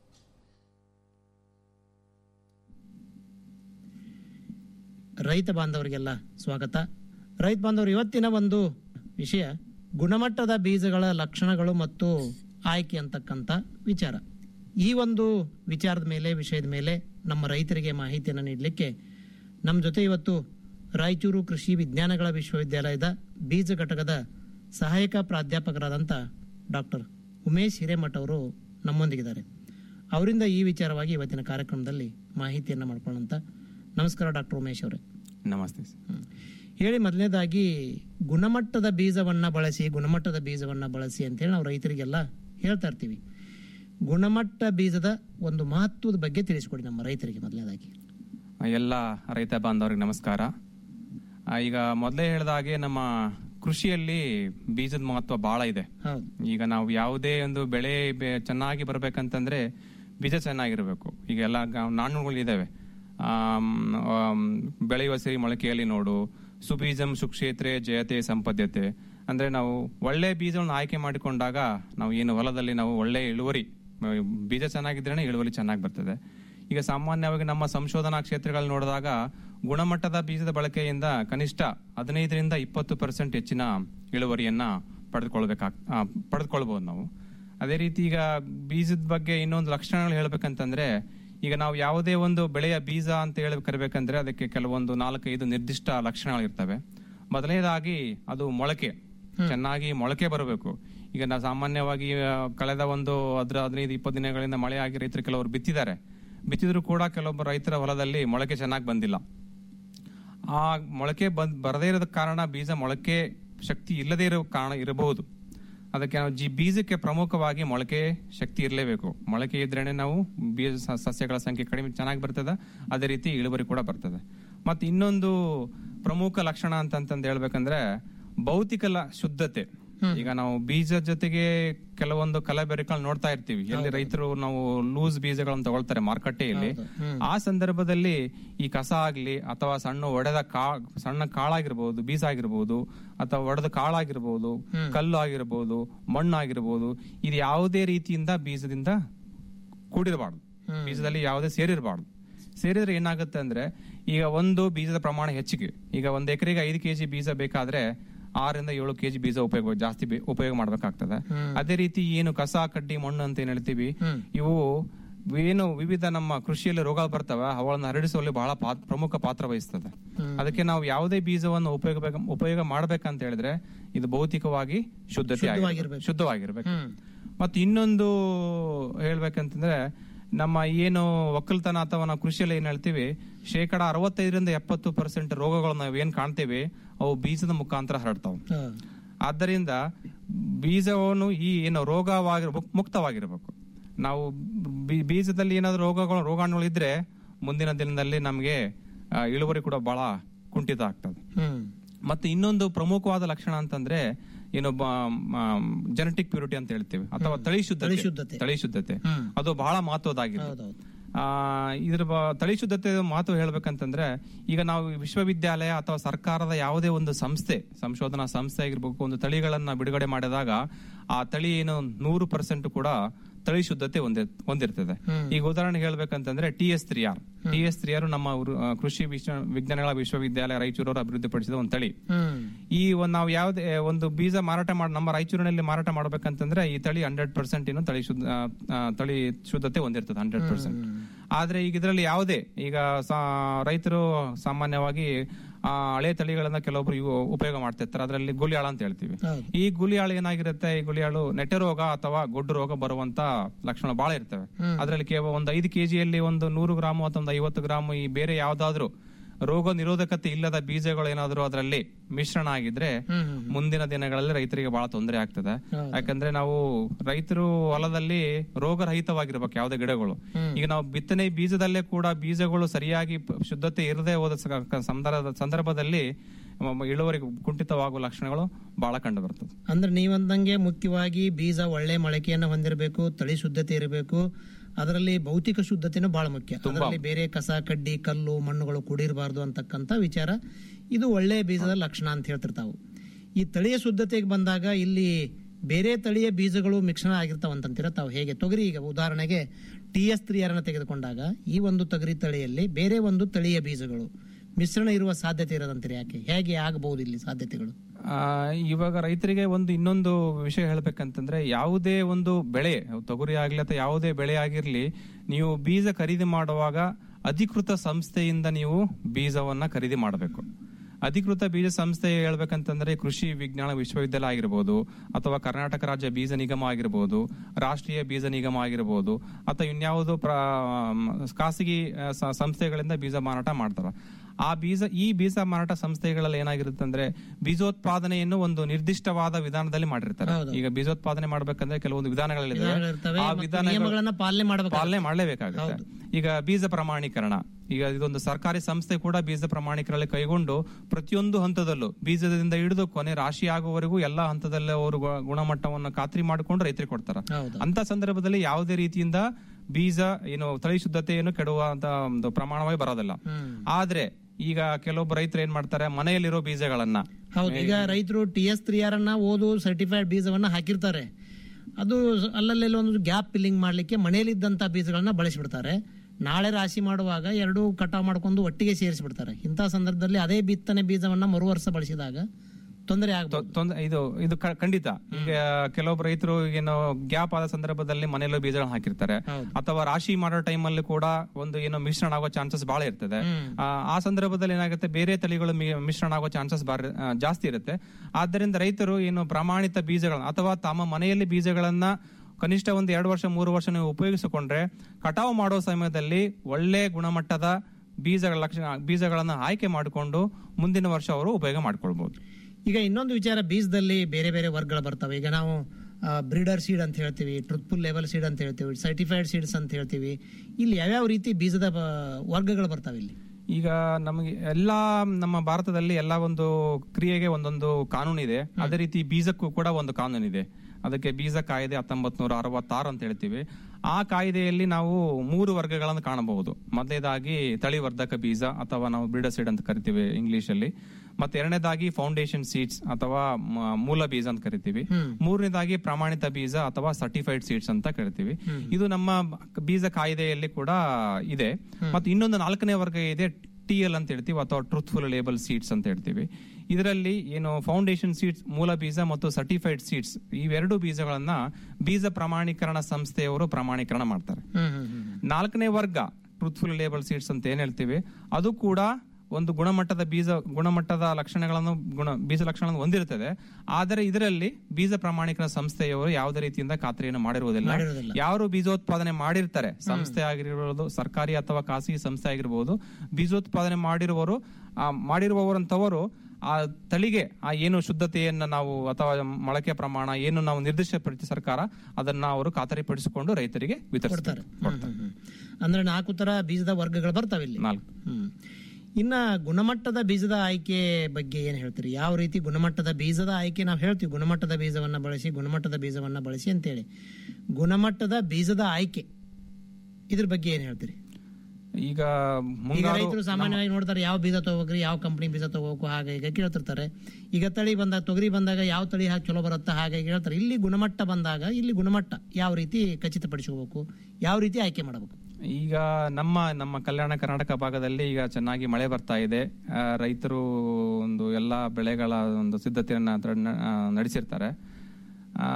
ರೈತ ಬಾಂಧವರಿಗೆಲ್ಲ ಸ್ವಾಗತ ರೈತ ಬಾಂಧವರು ಇವತ್ತಿನ ಒಂದು ವಿಷಯ ಗುಣಮಟ್ಟದ ಬೀಜಗಳ ಲಕ್ಷಣಗಳು ಮತ್ತು ಆಯ್ಕೆ ಅಂತಕ್ಕಂಥ ವಿಚಾರ ಈ ಒಂದು ವಿಚಾರದ ಮೇಲೆ ವಿಷಯದ ಮೇಲೆ ನಮ್ಮ ರೈತರಿಗೆ ಮಾಹಿತಿಯನ್ನು ನೀಡಲಿಕ್ಕೆ ನಮ್ಮ ಜೊತೆ ಇವತ್ತು ರಾಯಚೂರು ಕೃಷಿ ವಿಜ್ಞಾನಗಳ ವಿಶ್ವವಿದ್ಯಾಲಯದ ಬೀಜ ಘಟಕದ ಸಹಾಯಕ ಪ್ರಾಧ್ಯಾಪಕರಾದಂಥ ಡಾಕ್ಟರ್ ಉಮೇಶ್ ಹಿರೇಮಠ್ ಅವರು ನಮ್ಮೊಂದಿಗಿದ್ದಾರೆ ಅವರಿಂದ ಈ ವಿಚಾರವಾಗಿ ಇವತ್ತಿನ ಕಾರ್ಯಕ್ರಮದಲ್ಲಿ ಮಾಹಿತಿಯನ್ನು ಮಾಡ್ಕೊಳ್ಳೋಂಥ ನಮಸ್ಕಾರ ಡಾಕ್ಟರ್ ಉಮೇಶ್ ಅವರೇ ನಮಸ್ತೆ ಸರ್. ಹ್ಮ್. ಹೇಳಿ ಮೊದಲನೇದಾಗಿ ಗುಣಮಟ್ಟದ ಬೀಜವನ್ನ ಬಳಸಿ ಗುಣಮಟ್ಟದ ಬೀಜವನ್ನ ಬಳಸಿ ಅಂತೇಳಿ ನಾವು ರೈತರಿಗೆಲ್ಲ ಹೇಳ್ತಾ ಇರ್ತೀವಿ ಗುಣಮಟ್ಟ ಬೀಜದ ಒಂದು ಮಹತ್ವದ ಬಗ್ಗೆ ತಿಳಿಸ್ಕೊಡಿ ನಮ್ಮ ರೈತರಿಗೆ ಮೊದಲನೇದಾಗಿ ಎಲ್ಲ ರೈತ ಬಾಂಧವರಿಗೆ ನಮಸ್ಕಾರ ಆ, ಈಗ ಮೊದಲೇ ಹೇಳಿದ ಹಾಗೆ ನಮ್ಮ ಕೃಷಿಯಲ್ಲಿ ಬೀಜದ ಮಹತ್ವ ಬಹಳ ಇದೆ ಹೌದು ಈಗ ನಾವು ಯಾವುದೇ ಒಂದು ಬೆಳೆ ಬೆ- ಚೆನ್ನಾಗಿ ಬರ್ಬೇಕಂತಂದ್ರೆ ಬೀಜ ಚೆನ್ನಾಗಿರಬೇಕು ಈಗ ಎಲ್ಲ ಗ- ನಾಣ್ಣುಗಳು ಇದಾವೆ ಆಮ್, ಆಮ್, ಬೆಳೆಯುವ ಸಿರಿ ಮೊಳಕೆಯಲ್ಲಿ ನೋಡು ಸುಬೀಜಂ ಸುಕ್ಷೇತ್ರೆ ಜಯತೆ ಸಂಪದ್ಯತೆ ಅಂದ್ರೆ ನಾವು ಒಳ್ಳೆ ಬೀಜಗಳನ್ನ ಆಯ್ಕೆ ಮಾಡಿಕೊಂಡಾಗ ನಾವು ಏನು ಹೊಲದಲ್ಲಿ ನಾವು ಒಳ್ಳೆ ಇಳುವರಿ ಆ, ಬೀಜ ಚೆನ್ನಾಗಿದ್ರೇನೆ ಇಳುವರಿ ಚೆನ್ನಾಗಿ ಬರ್ತದೆ ಈಗ ಸಾಮಾನ್ಯವಾಗಿ ನಮ್ಮ ಸಂಶೋಧನಾ ಕ್ಷೇತ್ರಗಳಲ್ಲಿ ನೋಡಿದಾಗ ಗುಣಮಟ್ಟದ ಬೀಜದ ಬಳಕೆಯಿಂದ ಕನಿಷ್ಠ ಹದಿನೈದರಿಂದ ಇಪ್ಪತ್ತು ಪರ್ಸೆಂಟ್ ಹೆಚ್ಚಿನ ಇಳುವರಿಯನ್ನ ಪಡೆದುಕೊಳ್ಬೇಕಾಗ್ ಆ, ಪಡೆದುಕೊಳ್ಬಹುದು ನಾವು ಅದೇ ರೀತಿ ಈಗ ಬೀಜದ ಬಗ್ಗೆ ಇನ್ನೊಂದು ಲಕ್ಷಣಗಳು ಹೇಳ್ಬೇಕಂತಂದ್ರೆ ಈಗ ನಾವು ಯಾವುದೇ ಒಂದು ಬೆಳೆಯ ಬೀಜ ಅಂತ ಹೇಳಿ ಕರಿಬೇಕಂದ್ರೆ ಅದಕ್ಕೆ ಕೆಲವೊಂದು ನಾಲ್ಕೈದು ನಿರ್ದಿಷ್ಟ ಲಕ್ಷಣಗಳಿರ್ತವೆ ಮೊದಲನೇದಾಗಿ ಅದು ಮೊಳಕೆ ಚೆನ್ನಾಗಿ ಮೊಳಕೆ ಬರಬೇಕು ಈಗ ನಾವು ಸಾಮಾನ್ಯವಾಗಿ ಆ, ಕಳೆದ ಒಂದು ಹದ್ರ ಹದಿನೈದು ಇಪ್ಪತ್ತು ದಿನಗಳಿಂದ ಮಳೆ ಆಗಿ ರೈತರು ಕೆಲವರು ಬಿತ್ತಿದ್ದಾರೆ ಬಿತ್ತಿದ್ರು ಕೂಡ ಕೆಲವೊಬ್ಬ ರೈತರ ಹೊಲದಲ್ಲಿ ಮೊಳಕೆ ಚೆನ್ನಾಗಿ ಬಂದಿಲ್ಲ ಆ ಮೊಳಕೆ ಬಂದ್ ಬರದೇ ಇರೋದ ಕಾರಣ ಬೀಜ ಮೊಳಕೆ ಶಕ್ತಿ ಇಲ್ಲದೇ ಇರೋ ಕಾರಣ ಇರಬಹುದು ಅದಕ್ಕೆ ನಾವು ಜಿ ಬೀಜಕ್ಕೆ ಪ್ರಮುಖವಾಗಿ ಮೊಳಕೆ ಶಕ್ತಿ ಇರಲೇಬೇಕು ಮೊಳಕೆ ಇದ್ರೇನೆ ನಾವು ಬೀಜ ಸ- ಸಸ್ಯಗಳ ಸಂಖ್ಯೆ ಕಡಿಮೆ ಚೆನ್ನಾಗಿ ಬರ್ತದೆ ಅದೇ ರೀತಿ ಇಳುವರಿ ಕೂಡ ಬರ್ತದೆ ಮತ್ತೆ ಇನ್ನೊಂದು ಪ್ರಮುಖ ಲಕ್ಷಣ ಅಂತಂತಂದು ಹೇಳ್ಬೇಕಂದ್ರೆ ಭೌತಿಕ ಲ- ಶುದ್ಧತೆ ಈಗ ನಾವು ಬೀಜ ಜೊತೆಗೆ ಕೆಲವೊಂದು ಕಲಬೆರಕೆಗಳು ನೋಡ್ತಾ ಇರ್ತೀವಿ ಎಲ್ಲಿ ರೈತರು ನಾವು ಲೂಸ್ ಬೀಜಗಳನ್ನು ತಗೊಳ್ತಾರೆ ಮಾರುಕಟ್ಟೆಯಲ್ಲಿ ಆ ಸಂದರ್ಭದಲ್ಲಿ ಈ ಕಸ ಆಗ್ಲಿ ಅಥವಾ ಸಣ್ಣ ಒಡೆದ ಕಾ ಸಣ್ಣ ಕಾಳಾಗಿರ್ಬೋದು ಬೀಜ ಆಗಿರ್ಬೋದು ಅಥವಾ ಒಡೆದ ಕಾಳಾಗಿರ್ಬೋದು ಕಲ್ಲು ಆಗಿರ್ಬೋದು ಮಣ್ಣು ಆಗಿರ್ಬೋದು ಇದು ಯಾವುದೇ ರೀತಿಯಿಂದ ಬೀಜದಿಂದ ಕೂಡಿರಬಾರ್ದು ಬೀಜದಲ್ಲಿ ಯಾವುದೇ ಸೇರಿರಬಾರ್ದು ಸೇರಿದ್ರೆ ಏನಾಗುತ್ತೆ ಅಂದ್ರೆ ಈಗ ಒಂದು ಬೀಜದ ಪ್ರಮಾಣ ಹೆಚ್ಚಿಗೆ ಈಗ ಒಂದ್ ಎಕರೆಗೆ ಐದು ಕೆಜಿ ಬೀಜ ಬೇಕಾದ್ರೆ ಆರರಿಂದ ಏಳು ಕೆಜಿ ಬೀಜ ಉಪಯೋಗ ಜಾಸ್ತಿ ಬೇ- ಉಪಯೋಗ ಮಾಡ್ಬೇಕಾಗ್ತದೆ ಅದೇ ರೀತಿ ಏನು ಕಸ ಕಡ್ಡಿ ಮಣ್ಣು ಅಂತ ಏನ್ ಹೇಳ್ತೀವಿ ಇವು ಏನು ವಿವಿಧ ನಮ್ಮ ಕೃಷಿಯಲ್ಲಿ ರೋಗ ಬರ್ತವೆ ಅವುಗಳನ್ನ ಹರಡಿಸುವಲ್ಲಿ ಬಹಳ ಪಾತ್- ಪ್ರಮುಖ ಪಾತ್ರ ವಹಿಸ್ತದೆ ಅದಕ್ಕೆ ನಾವು ಯಾವುದೇ ಬೀಜವನ್ನು ಉಪಯೋಗ ಬೇಕ- ಉಪಯೋಗ ಮಾಡ್ಬೇಕಂತ ಹೇಳಿದ್ರೆ ಇದು ಭೌತಿಕವಾಗಿ ಶುದ್ಧತೆ ಆಗಿರ್ಬೇಕು. ಶುದ್ಧವಾಗಿರ್ಬೇಕು ಮತ್ತೆ ಇನ್ನೊಂದು ಹೇಳ್ಬೇಕಂತಂದ್ರೆ ನಮ್ಮ ಏನು ಒಕ್ಕಲ್ತನ ಅಥವಾ ನಾವು ಕೃಷಿಯಲ್ಲಿ ಏನ್ ಹೇಳ್ತೀವಿ ಶೇಕಡ ಅರವತ್ತೈದರಿಂದ ಎಪ್ಪತ್ತು ಪರ್ಸೆಂಟ್ ರೋಗಗಳು ನಾವು ಏನ್ ಕಾಣ್ತೇವೆ ಅವು ಬೀಜದ ಮುಖಾಂತರ ಹರಡ್ತಾವ ಆದ್ದರಿಂದ ಬೀಜವನ್ನು ಈ ಏನು ರೋಗವಾಗಿ ಮುಕ್ತವಾಗಿರ್ಬೇಕು ನಾವು ಬೀ- ಬೀಜದಲ್ಲಿ ಏನಾದ್ರು ರೋಗಗಳು ರೋಗಾಣುಗಳು ಇದ್ರೆ ಮುಂದಿನ ದಿನದಲ್ಲಿ ನಮಗೆ ಆ, ಇಳುವರಿ ಕೂಡ ಬಹಳ ಕುಂಠಿತ ಆಗ್ತದೆ ಮತ್ತೆ ಇನ್ನೊಂದು ಪ್ರಮುಖವಾದ ಲಕ್ಷಣ ಅಂತಂದ್ರೆ ಏನು ಜೆನೆಟಿಕ್ ಪ್ಯೂರಿಟಿ ಅಂತ ಹೇಳ್ತೀವಿ ಅಥವಾ ತಳಿ ಶುದ್ಧತೆ ತಳಿ ಶುದ್ಧತೆ ಅದು ಬಹಳ ಮಹತ್ವದಾಗಿದೆ ಆ, ಇದ್ರ ಬ- ತಳಿ ಶುದ್ಧತೆ ಮಹತ್ವ ಹೇಳ್ಬೇಕಂತಂದ್ರೆ ಈಗ ನಾವು ವಿಶ್ವವಿದ್ಯಾಲಯ ಅಥವಾ ಸರ್ಕಾರದ ಯಾವುದೇ ಒಂದು ಸಂಸ್ಥೆ ಸಂಶೋಧನಾ ಸಂಸ್ಥೆ ಆಗಿರ್ಬೇಕು ಒಂದು ತಳಿಗಳನ್ನ ಬಿಡುಗಡೆ ಮಾಡಿದಾಗ ಆ ತಳಿ ಏನು ನೂರು ಪರ್ಸೆಂಟ್ ಕೂಡ ತಳಿ ಶುದ್ಧತೆ ಹೊಂದಿ- ಹೊಂದಿರ್ತದೆ ಈಗ ಉದಾಹರಣೆಗೆ ಹೇಳ್ಬೇಕಂತಂದ್ರೆ T S three R T S three R ನಮ್ಮ ಊರು- ಆ, ಕೃಷಿ ವಿಶ್ವ ವಿಜ್ಞಾನಗಳ ವಿಶ್ವವಿದ್ಯಾಲಯ ರಾಯಚೂರವರು ಅಭಿವೃದ್ಧಿಪಡಿಸಿದ ಒಂದು ತಳಿ ಈ ಒಂದ್ ನಾವು ಯಾವುದೇ ಒಂದು ಬೀಜ ಮಾರಾಟ ಮಾಡಿ ನಮ್ಮ ರಾಯಚೂರಿನಲ್ಲಿ ಮಾರಾಟ ಮಾಡ್ಬೇಕಂತಂದ್ರೆ ಈ ತಳಿ ಹಂಡ್ರೆಡ್ ಪರ್ಸೆಂಟ್ ಏನು ತಳಿ ಶುದ್ಧ ಆ, ಆ, ತಳಿ ಶುದ್ಧತೆ ಹೊಂದಿರ್ತದೆ ಹಂಡ್ರೆಡ್ ಪರ್ಸೆಂಟ್ ಆದ್ರೆ ಈಗ ಇದರಲ್ಲಿ ಯಾವುದೇ ಈಗ ಸಾ- ರೈತರು ಸಾಮಾನ್ಯವಾಗಿ ಆ ಹಳೆ ತಳಿಗಳನ್ನ ಕೆಲವೊಬ್ರು ಇವು ಉಪಯೋಗ ಮಾಡ್ತಿರ್ತಾರೆ ಅದರಲ್ಲಿ ಗುಲಿಯಾಳ ಅಂತ ಹೇಳ್ತೀವಿ ಈ ಗುಲಿಯಾಳು ಏನಾಗಿರುತ್ತೆ ಈ ಗುಲಿಯಾಳು ನೆಟ್ಟೆ ರೋಗ ಅಥವಾ ಗೊಡ್ಡು ರೋಗ ಬರುವಂತ ಲಕ್ಷಣ ಬಹಳ ಇರ್ತವೆ ಅದರಲ್ಲಿ ಕೇವಲ ಒಂದು ಐದು ಕೆಜಿಯಲ್ಲಿ ಒಂದು ನೂರು ಗ್ರಾಮ್ ಅಥವಾ ಒಂದು ಐವತ್ತು ಗ್ರಾಮ್ ಈ ಬೇರೆ ಯಾವ್ದಾದ್ರು ರೋಗ ನಿರೋಧಕತೆ ಇಲ್ಲದ ಬೀಜಗಳು ಏನಾದ್ರು ಅದರಲ್ಲಿ ಮಿಶ್ರಣ ಆಗಿದ್ರೆ ಮುಂದಿನ ದಿನಗಳಲ್ಲಿ ರೈತರಿಗೆ ಬಹಳ ತೊಂದರೆ ಆಗ್ತದೆ ಯಾಕಂದ್ರೆ ನಾವು ರೈತರು ಹೊಲದಲ್ಲಿ ರೋಗರಹಿತವಾಗಿರ್ಬೇಕು ಯಾವುದೇ ಗಿಡಗಳು ಈಗ ನಾವು ಬಿತ್ತನೆ ಬೀಜದಲ್ಲೇ ಕೂಡ ಬೀಜಗಳು ಸರಿಯಾಗಿ ಪ- ಶುದ್ಧತೆ ಇರದೆ ಹೋದ ಸ- ಕ- ಸಂದರ್ಭ ಸಂದರ್ಭದಲ್ಲಿ ಮ- ಇಳುವರಿ ಕುಂಠಿತವಾಗುವ ಲಕ್ಷಣಗಳು ಬಹಳ ಕಂಡು ಬರ್ತದೆ ಅಂದ್ರೆ ನೀವಂದಂಗೆ ಮುಖ್ಯವಾಗಿ ಬೀಜ ಒಳ್ಳೆ ಮೊಳಕೆಯನ್ನು ಹೊಂದಿರಬೇಕು ತಳಿ ಶುದ್ಧತೆ ಇರಬೇಕು ಅದರಲ್ಲಿ ಭೌತಿಕ ಶುದ್ಧತೆನೂ ಬಹಳ ಮುಖ್ಯ ಅದರಲ್ಲಿ ಬೇರೆ ಕಸ ಕಡ್ಡಿ ಕಲ್ಲು ಮಣ್ಣುಗಳು ಕೂಡಿರಬಾರ್ದು ಅಂತಕ್ಕಂಥ ವಿಚಾರ ಇದು ಒಳ್ಳೆ ಬೀಜದ ಲಕ್ಷಣ ಅಂತ ಹೇಳ್ತಿರ್ತಾವು ಈ ತಳಿಯ ಶುದ್ಧತೆಗೆ ಬಂದಾಗ ಇಲ್ಲಿ ಬೇರೆ ತಳಿಯ ಬೀಜಗಳು ಮಿಶ್ರಣ ಆಗಿರ್ತಾವ ಅಂತಂತೀರ ತಾವು ಹೇಗೆ ತೊಗರಿ ಈಗ ಉದಾಹರಣೆಗೆ ಟಿ ಎಸ್ ತ್ರೀ ಅನ್ನ ತೆಗೆದುಕೊಂಡಾಗ ಈ ಒಂದು ತೊಗರಿ ತಳಿಯಲ್ಲಿ ಬೇರೆ ಒಂದು ತಳಿಯ ಬೀಜಗಳು ಮಿಶ್ರಣ ಇರುವ ಸಾಧ್ಯತೆ ಇರೋದಂತೀರಿ ಯಾಕೆ ಹೇಗೆ ಆಗಬಹುದು ಇಲ್ಲಿ ಸಾಧ್ಯತೆಗಳು ಆ, ಇವಾಗ ರೈತರಿಗೆ ಒಂದು ಇನ್ನೊಂದು ವಿಷಯ ಹೇಳ್ಬೇಕಂತಂದ್ರೆ ಯಾವುದೇ ಒಂದು ಬೆಳೆ ತೊಗರಿ ಆಗ್ಲಿ ಅಥವಾ ಯಾವುದೇ ಬೆಳೆ ಆಗಿರ್ಲಿ ನೀವು ಬೀಜ ಖರೀದಿ ಮಾಡುವಾಗ ಅಧಿಕೃತ ಸಂಸ್ಥೆಯಿಂದ ನೀವು ಬೀಜವನ್ನ ಖರೀದಿ ಮಾಡಬೇಕು ಅಧಿಕೃತ ಬೀಜ ಸಂಸ್ಥೆ ಹೇಳ್ಬೇಕಂತಂದ್ರೆ ಕೃಷಿ ವಿಜ್ಞಾನ ವಿಶ್ವವಿದ್ಯಾಲಯ ಆಗಿರ್ಬೋದು ಅಥವಾ ಕರ್ನಾಟಕ ರಾಜ್ಯ ಬೀಜ ನಿಗಮ ಆಗಿರ್ಬೋದು ರಾಷ್ಟ್ರೀಯ ಬೀಜ ನಿಗಮ ಆಗಿರ್ಬೋದು ಅಥವಾ ಇನ್ಯಾವುದು ಪ್ರ- ಖಾಸಗಿ ಆ, ಸ- ಸಂಸ್ಥೆಗಳಿಂದ ಬೀಜ ಮಾರಾಟ ಮಾಡ್ತಾರೆ ಆ ಬೀಜ ಈ ಬೀಜ ಮಾರಾಟ ಸಂಸ್ಥೆಗಳಲ್ಲಿ ಏನಾಗಿರುತ್ತೆ ಅಂದ್ರೆ ಬೀಜೋತ್ಪಾದನೆಯನ್ನು ಒಂದು ನಿರ್ದಿಷ್ಟವಾದ ವಿಧಾನದಲ್ಲಿ ಮಾಡಿರ್ತಾರೆ ಈಗ ಬೀಜೋತ್ಪಾದನೆ ಮಾಡ್ಬೇಕಂದ್ರೆ ಕೆಲವೊಂದು ವಿಧಾನಗಳಿವೆ ವಿಧಾನಗಳಿರ್ತವೆ ಆ ಮತ್ತು ವಿಧಾನಗಳ ನಿಯಮಗಳನ್ನ ಪಾಲನೆ ಮಾಡಬೇಕು ಪಾಲನೆ ಮಾಡಲೇಬೇಕಾಗುತ್ತೆ ಈಗ ಬೀಜ ಪ್ರಮಾಣೀಕರಣ ಈಗ ಇದೊಂದು ಸರ್ಕಾರಿ ಸಂಸ್ಥೆ ಕೂಡ ಬೀಜ ಪ್ರಮಾಣೀಕರಣ ಕೈಗೊಂಡು ಪ್ರತಿಯೊಂದು ಹಂತದಲ್ಲೂ ಬೀಜದಿಂದ ಹಿಡಿದು ಕೊನೆ ರಾಶಿ ಆಗುವವರೆಗೂ ಎಲ್ಲಾ ಹಂತದಲ್ಲೇ ಅವರು ಗು- ಗುಣಮಟ್ಟವನ್ನು ಖಾತ್ರಿ ಮಾಡಿಕೊಂಡು ರೈತರಿಗೆ ಕೊಡ್ತಾರೆ ಅಂತ ಸಂದರ್ಭದಲ್ಲಿ ಯಾವುದೇ ರೀತಿಯಿಂದ ಬೀಜ ಏನು ತಳಿ ಶುದ್ಧತೆಯನ್ನು ಕೆಡುವಂತ ಒಂದು ಪ್ರಮಾಣವಾಗಿ ಬರೋದಿಲ್ಲ ಆದ್ರೆ ಈಗ ಕೆಲವೊಬ್ಬ ರೈತರು ಏನ್ ಮಾಡ್ತಾರೆ ಮನೆಯಲ್ಲಿರೋ ಬೀಜಗಳನ್ನ ಹೌದು ಈಗ ರೈತರು ಟಿ ಎಸ್ ತ್ರೀ ಆರ್ ಅನ್ನ ಓದು ಸರ್ಟಿಫೈಡ್ ಬೀಜವನ್ನ ಹಾಕಿರ್ತಾರೆ ಅದು ಅಲ್ಲಲ್ಲಿ ಒಂದು ಗ್ಯಾಪ್ ಫಿಲ್ಲಿಂಗ್ ಮಾಡ್ಲಿಕ್ಕೆ ಮನೆಯಲ್ಲಿದ್ದಂತ ಬೀಜಗಳನ್ನ ಬಳಸಿಬಿಡ್ತಾರೆ ನಾಳೆ ರಾಶಿ ಮಾಡುವಾಗ ಎರಡು ಕಟಾವ್ ಮಾಡ್ಕೊಂಡು ಒಟ್ಟಿಗೆ ಸೇರಿಸಿಬಿಡ್ತಾರೆ ಇಂಥ ಸಂದರ್ಭದಲ್ಲಿ ಅದೇ ಬಿತ್ತನೆ ಬೀಜವನ್ನ ಮರು ವರ್ಷ ಬಳಸಿದಾಗ ತೊಂದರೆ ಆಗ್ಬೋದು ತೊಂದ್ರೆ ಇದು ಇದು ಕ- ಖಂಡಿತ ಈಗ ಕೆಲವೊಬ್ಬ ರೈತರು ಏನು ಗ್ಯಾಪ್ ಆದ ಸಂದರ್ಭದಲ್ಲಿ ಮನೆಯಲ್ಲೂ ಬೀಜಗಳನ್ನ ಹಾಕಿರ್ತಾರೆ ಅಥವಾ ರಾಶಿ ಮಾಡೋ ಟೈಮಲ್ಲಿ ಕೂಡ ಒಂದು ಏನೋ ಮಿಶ್ರಣ ಆಗೋ ಚಾನ್ಸಸ್ ಬಹಳ ಇರ್ತದೆ ಆ, ಆ ಸಂದರ್ಭದಲ್ಲಿ ಏನಾಗುತ್ತೆ ಬೇರೆ ತಳಿಗಳು ಮಿ- ಮಿಶ್ರಣ ಆಗೋ ಚಾನ್ಸಸ್ ಜಾಸ್ತಿ ಇರುತ್ತೆ ಆದ್ದರಿಂದ ರೈತರು ಏನು ಪ್ರಮಾಣಿತ ಬೀಜಗಳನ್ನ ಅಥವಾ ತಮ್ಮ ಮನೆಯಲ್ಲಿ ಬೀಜಗಳನ್ನ ಕನಿಷ್ಠ ಒಂದು ಎರಡು ವರ್ಷ ಮೂರು ವರ್ಷ ನೀವು ಉಪಯೋಗಿಸಿಕೊಂಡ್ರೆ ಕಟಾವು ಮಾಡೋ ಸಮಯದಲ್ಲಿ ಒಳ್ಳೆ ಗುಣಮಟ್ಟದ ಬೀಜಗಳ ಲಕ್ಷಣ ಬೀಜಗಳನ್ನ ಆಯ್ಕೆ ಮಾಡಿಕೊಂಡು ಮುಂದಿನ ವರ್ಷ ಅವರು ಉಪಯೋಗ ಮಾಡ್ಕೊಳ್ಬಹುದು ಈಗ ಇನ್ನೊಂದು ವಿಚಾರ ಬೀಜದಲ್ಲಿ ಬೇರೆ ಬೇರೆ ವರ್ಗಗಳು ಬರ್ತವೆ ಈಗ ನಾವು ಬ್ರೀಡರ್ ಸೀಡ್ ಅಂತ ಹೇಳ್ತೀವಿ ಟ್ರುತ್ಫುಲ್ ಲೆವೆಲ್ ಸೀಡ್ ಅಂತ ಹೇಳ್ತೀವಿ ಸರ್ಟಿಫೈಡ್ ಸೀಡ್ಸ್ ಅಂತ ಹೇಳ್ತೀವಿ ಇಲ್ಲಿ ಯಾವ್ಯಾವ ರೀತಿ ಬೀಜದ ಬ- ವರ್ಗಗಳು ಬರ್ತವೆ ಇಲ್ಲಿ ಈಗ ನಮಗೆ ಎಲ್ಲಾ ನಮ್ಮ ಭಾರತದಲ್ಲಿ ಎಲ್ಲ ಒಂದು ಕ್ರಿಯೆಗೆ ಒಂದೊಂದು ಕಾನೂನು ಇದೆ ಅದೇ ರೀತಿ ಬೀಜಕ್ಕೂ ಕೂಡ ಒಂದು ಕಾನೂನು ಇದೆ ಅದಕ್ಕೆ ಬೀಜ ಕಾಯ್ದೆ ಹತ್ತೊಂಬತ್ ನೂರ ಅರವತ್ತಾರು ಅಂತ ಹೇಳ್ತೀವಿ ಆ ಕಾಯ್ದೆಯಲ್ಲಿ ನಾವು ಮೂರು ವರ್ಗಗಳನ್ನು ಕಾಣಬಹುದು ಮೊದಲನೇದಾಗಿ ತಳಿವರ್ಧಕ ಬೀಜ ಅಥವಾ ನಾವು ಬ್ರೀಡರ್ ಸೀಡ್ ಅಂತ ಕರಿತೀವಿ ಇಂಗ್ಲಿಷ್ ಅಲ್ಲಿ ಮತ್ತೆ ಎರಡನೇದಾಗಿ ಫೌಂಡೇಶನ್ ಸೀಡ್ಸ್ ಅಥವಾ ಮ- ಮೂಲ ಬೀಜ ಅಂತ ಕರಿತೀವಿ ಮೂರನೇದಾಗಿ ಪ್ರಮಾಣಿತ ಬೀಜ ಅಥವಾ ಸರ್ಟಿಫೈಡ್ ಸೀಡ್ಸ್ ಅಂತ ಕರಿತೀವಿ ಇದು ನಮ್ಮ ಬೀಜ ಕಾಯ್ದೆಯಲ್ಲಿ ಕೂಡ ಇದೆ ಮತ್ತೆ ಇನ್ನೊಂದು ನಾಲ್ಕನೇ ವರ್ಗ ಇದೆ ಟಿ ಎಲ್ ಅಂತ ಹೇಳ್ತೀವಿ ಅಥವಾ ಟ್ರೂತ್ಫುಲ್ ಲೇಬಲ್ ಸೀಡ್ಸ್ ಅಂತ ಹೇಳ್ತೀವಿ ಇದರಲ್ಲಿ ಏನು ಫೌಂಡೇಶನ್ ಸೀಡ್ಸ್ ಮೂಲ ಬೀಜ ಮತ್ತು ಸರ್ಟಿಫೈಡ್ ಸೀಡ್ಸ್ ಇವೆರಡು ಬೀಜಗಳನ್ನ ಬೀಜ ಪ್ರಮಾಣೀಕರಣ ಸಂಸ್ಥೆಯವರು ಪ್ರಮಾಣೀಕರಣ ಮಾಡ್ತಾರೆ ನಾಲ್ಕನೇ ವರ್ಗ ಟ್ರೂತ್ಫುಲ್ ಲೇಬಲ್ ಸೀಡ್ಸ್ ಅಂತ ಏನ್ ಹೇಳ್ತೀವಿ ಅದು ಕೂಡ ಒಂದು ಗುಣಮಟ್ಟದ ಬೀಜ ಗುಣಮಟ್ಟದ ಲಕ್ಷಣಗಳನ್ನು ಗುಣ ಬೀಜ ಲಕ್ಷಣಗಳನ್ನು ಹೊಂದಿರುತ್ತದೆ ಆದರೆ ಇದರಲ್ಲಿ ಬೀಜ ಪ್ರಮಾಣೀಕರಣ ಸಂಸ್ಥೆಯವರು ಯಾವುದೇ ರೀತಿಯಿಂದ ಖಾತ್ರಿಯನ್ನು ಮಾಡಿರುವುದಿಲ್ಲ ಮಾಡಿರುವುದಿಲ್ಲ. ಯಾರು ಬೀಜೋತ್ಪಾದನೆ ಮಾಡಿರ್ತಾರೆ ಸಂಸ್ಥೆ ಆಗಿರ್ಬೋದು ಸರ್ಕಾರಿ ಅಥವಾ ಖಾಸಗಿ ಸಂಸ್ಥೆ ಆಗಿರ್ಬೋದು ಬೀಜೋತ್ಪಾದನೆ ಮಾಡಿರುವವರು ಆ ಮಾಡಿರುವವರಂತವರು ಆ ತಳಿಗೆ ಆ ಏನು ಶುದ್ಧತೆಯನ್ನ ನಾವು ಅಥವಾ ಮೊಳಕೆ ಪ್ರಮಾಣ ಏನು ನಾವು ನಿರ್ದಿಷ್ಟಪಡಿಸಿ ಸರ್ಕಾರ ಅದನ್ನ ಅವರು ಖಾತರಿಪಡಿಸಿಕೊಂಡು ರೈತರಿಗೆ ವಿತರಿಸ್ತಾರೆ ಅಂದ್ರೆ ನಾಲ್ಕು ತರ ಬೀಜದ ವರ್ಗಗಳು ಬರ್ತವೆ ಇಲ್ಲಿ ನಾಲ್ಕು ಹ್ಮ್. ಇನ್ನ ಗುಣಮಟ್ಟದ ಬೀಜದ ಆಯ್ಕೆ ಬಗ್ಗೆ ಏನ್ ಹೇಳ್ತೀರಿ ಯಾವ ರೀತಿ ಗುಣಮಟ್ಟದ ಬೀಜದ ಆಯ್ಕೆ ನಾವು ಹೇಳ್ತೀವಿ ಗುಣಮಟ್ಟದ ಬೀಜವನ್ನ ಬಳಸಿ ಗುಣಮಟ್ಟದ ಬೀಜವನ್ನ ಬಳಸಿ ಅಂತೇಳಿ ಗುಣಮಟ್ಟದ ಬೀಜದ ಆಯ್ಕೆ ಇದ್ರ ಬಗ್ಗೆ ಏನ್ ಹೇಳ್ತೀರಿ ಈಗ ಈಗ ಮುಂಗಾರು ರೈತರು ಸಾಮಾನ್ಯವಾಗಿ ನೋಡ್ತಾರೆ ಯಾವ ಬೀಜ ತಗೋಬೇಕ್ರಿ ಯಾವ ಕಂಪನಿ ಬೀಜ ತಗೋಬೇಕು ಹಾಗೆ ಈಗ ಕೇಳ್ತಿರ್ತಾರೆ ಈಗ ತಳಿ ಬಂದಾಗ ತೊಗರಿ ಬಂದಾಗ ಯಾವ ತಳಿ ಹಾಕಿ ಚಲೋ ಬರುತ್ತಾ ಹಾಗೆ ಹೇಳ್ತಾರೆ ಇಲ್ಲಿ ಗುಣಮಟ್ಟ ಬಂದಾಗ ಇಲ್ಲಿ ಗುಣಮಟ್ಟ ಯಾವ ರೀತಿ ಖಚಿತಪಡಿಸ್ಕೋಬೇಕು ಯಾವ ರೀತಿ ಆಯ್ಕೆ ಮಾಡಬೇಕು ಈಗ ನಮ್ಮ ನಮ್ಮ ಕಲ್ಯಾಣ ಕರ್ನಾಟಕ ಭಾಗದಲ್ಲಿ ಈಗ ಚೆನ್ನಾಗಿ ಮಳೆ ಬರ್ತಾ ಇದೆ ಆ, ರೈತರು ಒಂದು ಎಲ್ಲಾ ಬೆಳೆಗಳ ಒಂದು ಸಿದ್ಧತೆಯನ್ನ ತ- ನ- ಆ, ನಡೆಸಿರ್ತಾರೆ ಆ,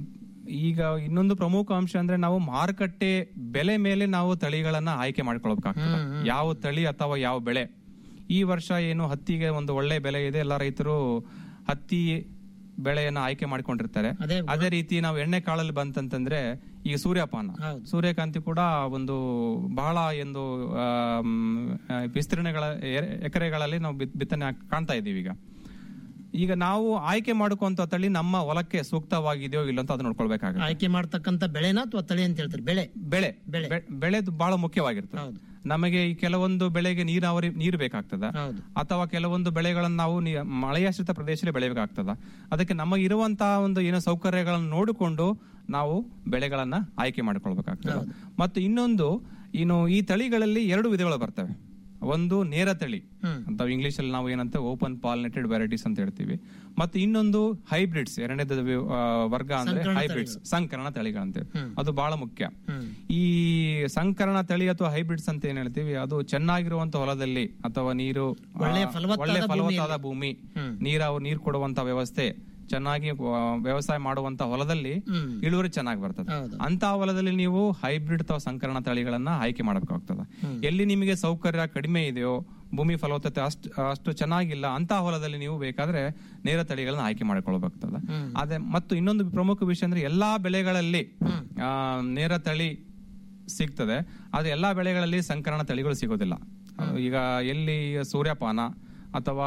ಈಗ ಇನ್ನೊಂದು ಪ್ರಮುಖ ಅಂಶ ಅಂದ್ರೆ ನಾವು ಮಾರುಕಟ್ಟೆ ಬೆಲೆ ಮೇಲೆ ನಾವು ತಳಿಗಳನ್ನ ಆಯ್ಕೆ ಮಾಡ್ಕೊಳ್ಬೇಕಾಗ್ತದೆ ಯಾವ ತಳಿ ಅಥವಾ ಯಾವ ಬೆಳೆ ಈ ವರ್ಷ ಏನು ಹತ್ತಿಗೆ ಒಂದು ಒಳ್ಳೆ ಬೆಲೆ ಇದೆ ಎಲ್ಲ ರೈತರು ಹತ್ತಿ ಬೆಳೆಯನ್ನ ಆಯ್ಕೆ ಮಾಡ್ಕೊಂಡಿರ್ತಾರೆ ಅದೇ ಅದೇ ರೀತಿ ನಾವು ಎಣ್ಣೆ ಕಾಳಲ್ಲಿ ಬಂತಂತಂದ್ರೆ ಈಗ ಸೂರ್ಯಪಾನ ಸೂರ್ಯಕಾಂತಿ ಕೂಡ ಒಂದು ಬಹಳ ಒಂದು ಆಮ್, ಆ, ವಿಸ್ತೀರ್ಣಗಳ ಎ- ಎಕರೆಗಳಲ್ಲಿ ನಾವು ಬಿತ್- ಬಿತ್ತನೆ ಹಾಕ್- ಕಾಣ್ತಾ ಇದೀವಿ ಈಗ ಈಗ ನಾವು ಆಯ್ಕೆ ಮಾಡ್ಕೊಂತ ತಳಿ ನಮ್ಮ ಹೊಲಕ್ಕೆ ಸೂಕ್ತವಾಗಿದೆಯೋ ಇಲ್ಲ ಅಂತ ಅದು ನೋಡ್ಕೊಳ್ಬೇಕಾಗುತ್ತೆ ಆಯ್ಕೆ ಮಾಡ್ತಕ್ಕಂತ ಬೆಳೆನ ಅಥವಾ ತಳಿ ಅಂತ ಹೇಳ್ತಾರೆ ಬೆಳೆ ಬೆಳೆ ಬೆ- ಬೆಳೆದು ಬಹಳ ಮುಖ್ಯವಾಗಿರ್ತದೆ ನಮಗೆ ಈ ಕೆಲವೊಂದು ಬೆಳೆಗೆ ನೀರಾವರಿ ನೀರು ಬೇಕಾಗ್ತದ ಅಥವಾ ಕೆಲವೊಂದು ಬೆಳೆಗಳನ್ನು ನಾವು ನೀ- ಮಳೆಯಾಶ್ರಿತ ಪ್ರದೇಶದಲ್ಲಿ ಬೆಳೆಯಬೇಕಾಗ್ತದ ಅದಕ್ಕೆ ನಮಗೆ ಇರುವಂತಹ ಒಂದು ಏನೋ ಸೌಕರ್ಯಗಳನ್ನು ನೋಡಿಕೊಂಡು ನಾವು ಬೆಳೆಗಳನ್ನ ಆಯ್ಕೆ ಮಾಡ್ಕೊಳ್ಬೇಕಾಗ್ತದೆ ಮತ್ತು ಇನ್ನೊಂದು ಇನ್ನು ಈ ತಳಿಗಳಲ್ಲಿ ಎರಡು ವಿಧಗಳು ಬರ್ತವೆ ಒಂದು ನೇರ ತಳಿ ಅಂತ ಇಂಗ್ಲಿಷ್ ಅಲ್ಲಿ ನಾವು ಏನಂತ ಓಪನ್ ಪಾಲಿನೇಟೆಡ್ ವೆರೈಟೀಸ್ ಅಂತ ಹೇಳ್ತೀವಿ ಮತ್ತು ಇನ್ನೊಂದು ಹೈಬ್ರಿಡ್ಸ್ ಎರಡನೇದು ವಿ- ಆ, ವರ್ಗ ಅಂದ್ರೆ ಸಂಕರಣ ಹೈಬ್ರಿಡ್ಸ್ ಸಂಕರಣ ತಳಿಗಳಂತೆ ಅದು ಬಹಳ ಮುಖ್ಯ ಈ ಸಂಕರಣ ತಳಿ ಅಥವಾ ಹೈಬ್ರಿಡ್ಸ್ ಅಂತ ಏನ್ ಹೇಳ್ತೀವಿ ಅದು ಚೆನ್ನಾಗಿರುವಂತ ಹೊಲದಲ್ಲಿ ಅಥವಾ ನೀರು ಆ, ಒಳ್ಳೆಯ ಫಲವತ್ತಾದ ಒಳ್ಳೆ ಫಲವತ್ತಾದ ಭೂಮಿಯಲ್ಲಿ. ಭೂಮಿ ನೀರಾವ ನೀರು ಕೊಡುವಂತ ವ್ಯವಸ್ಥೆ ಚೆನ್ನಾಗಿ ಆ, ವ್ಯವಸಾಯ ಮಾಡುವಂತ ಹೊಲದಲ್ಲಿ ಇಳುವರಿ ಚೆನ್ನಾಗಿ ಬರ್ತದೆ ಅಂತ ಹೊಲದಲ್ಲಿ ನೀವು ಹೈಬ್ರಿಡ್ ಅಥವಾ ಸಂಕರಣ ತಳಿಗಳನ್ನ ಆಯ್ಕೆ ಮಾಡಬೇಕಾಗ್ತದೆ ಎಲ್ಲಿ ನಿಮಗೆ ಸೌಕರ್ಯ ಕಡಿಮೆ ಇದೆಯೋ ಭೂಮಿ ಫಲವತ್ತತೆ ಅಷ್ಟು ಅಷ್ಟು ಚೆನ್ನಾಗಿಲ್ಲ ಅಂತ ಹೊಲದಲ್ಲಿ ನೀವು ಬೇಕಾದ್ರೆ ನೇರ ತಳಿಗಳನ್ನ ಆಯ್ಕೆ ಮಾಡ್ಕೊಳ್ಬೇಕಾಗ್ತದೆ ಅದೇ ಮತ್ತು ಇನ್ನೊಂದು ಪ್ರಮುಖ ವಿಷಯ ಅಂದ್ರೆ ಎಲ್ಲಾ ಬೆಳೆಗಳಲ್ಲಿ ಆ, ನೇರ ತಳಿ ಸಿಗ್ತದೆ ಆದ್ರೆ ಎಲ್ಲಾ ಬೆಳೆಗಳಲ್ಲಿ ಸಂಕರಣ ತಳಿಗಳು ಸಿಗೋದಿಲ್ಲ ಈಗ ಎಲ್ಲಿ ಸೂರ್ಯಪಾನ ಅಥವಾ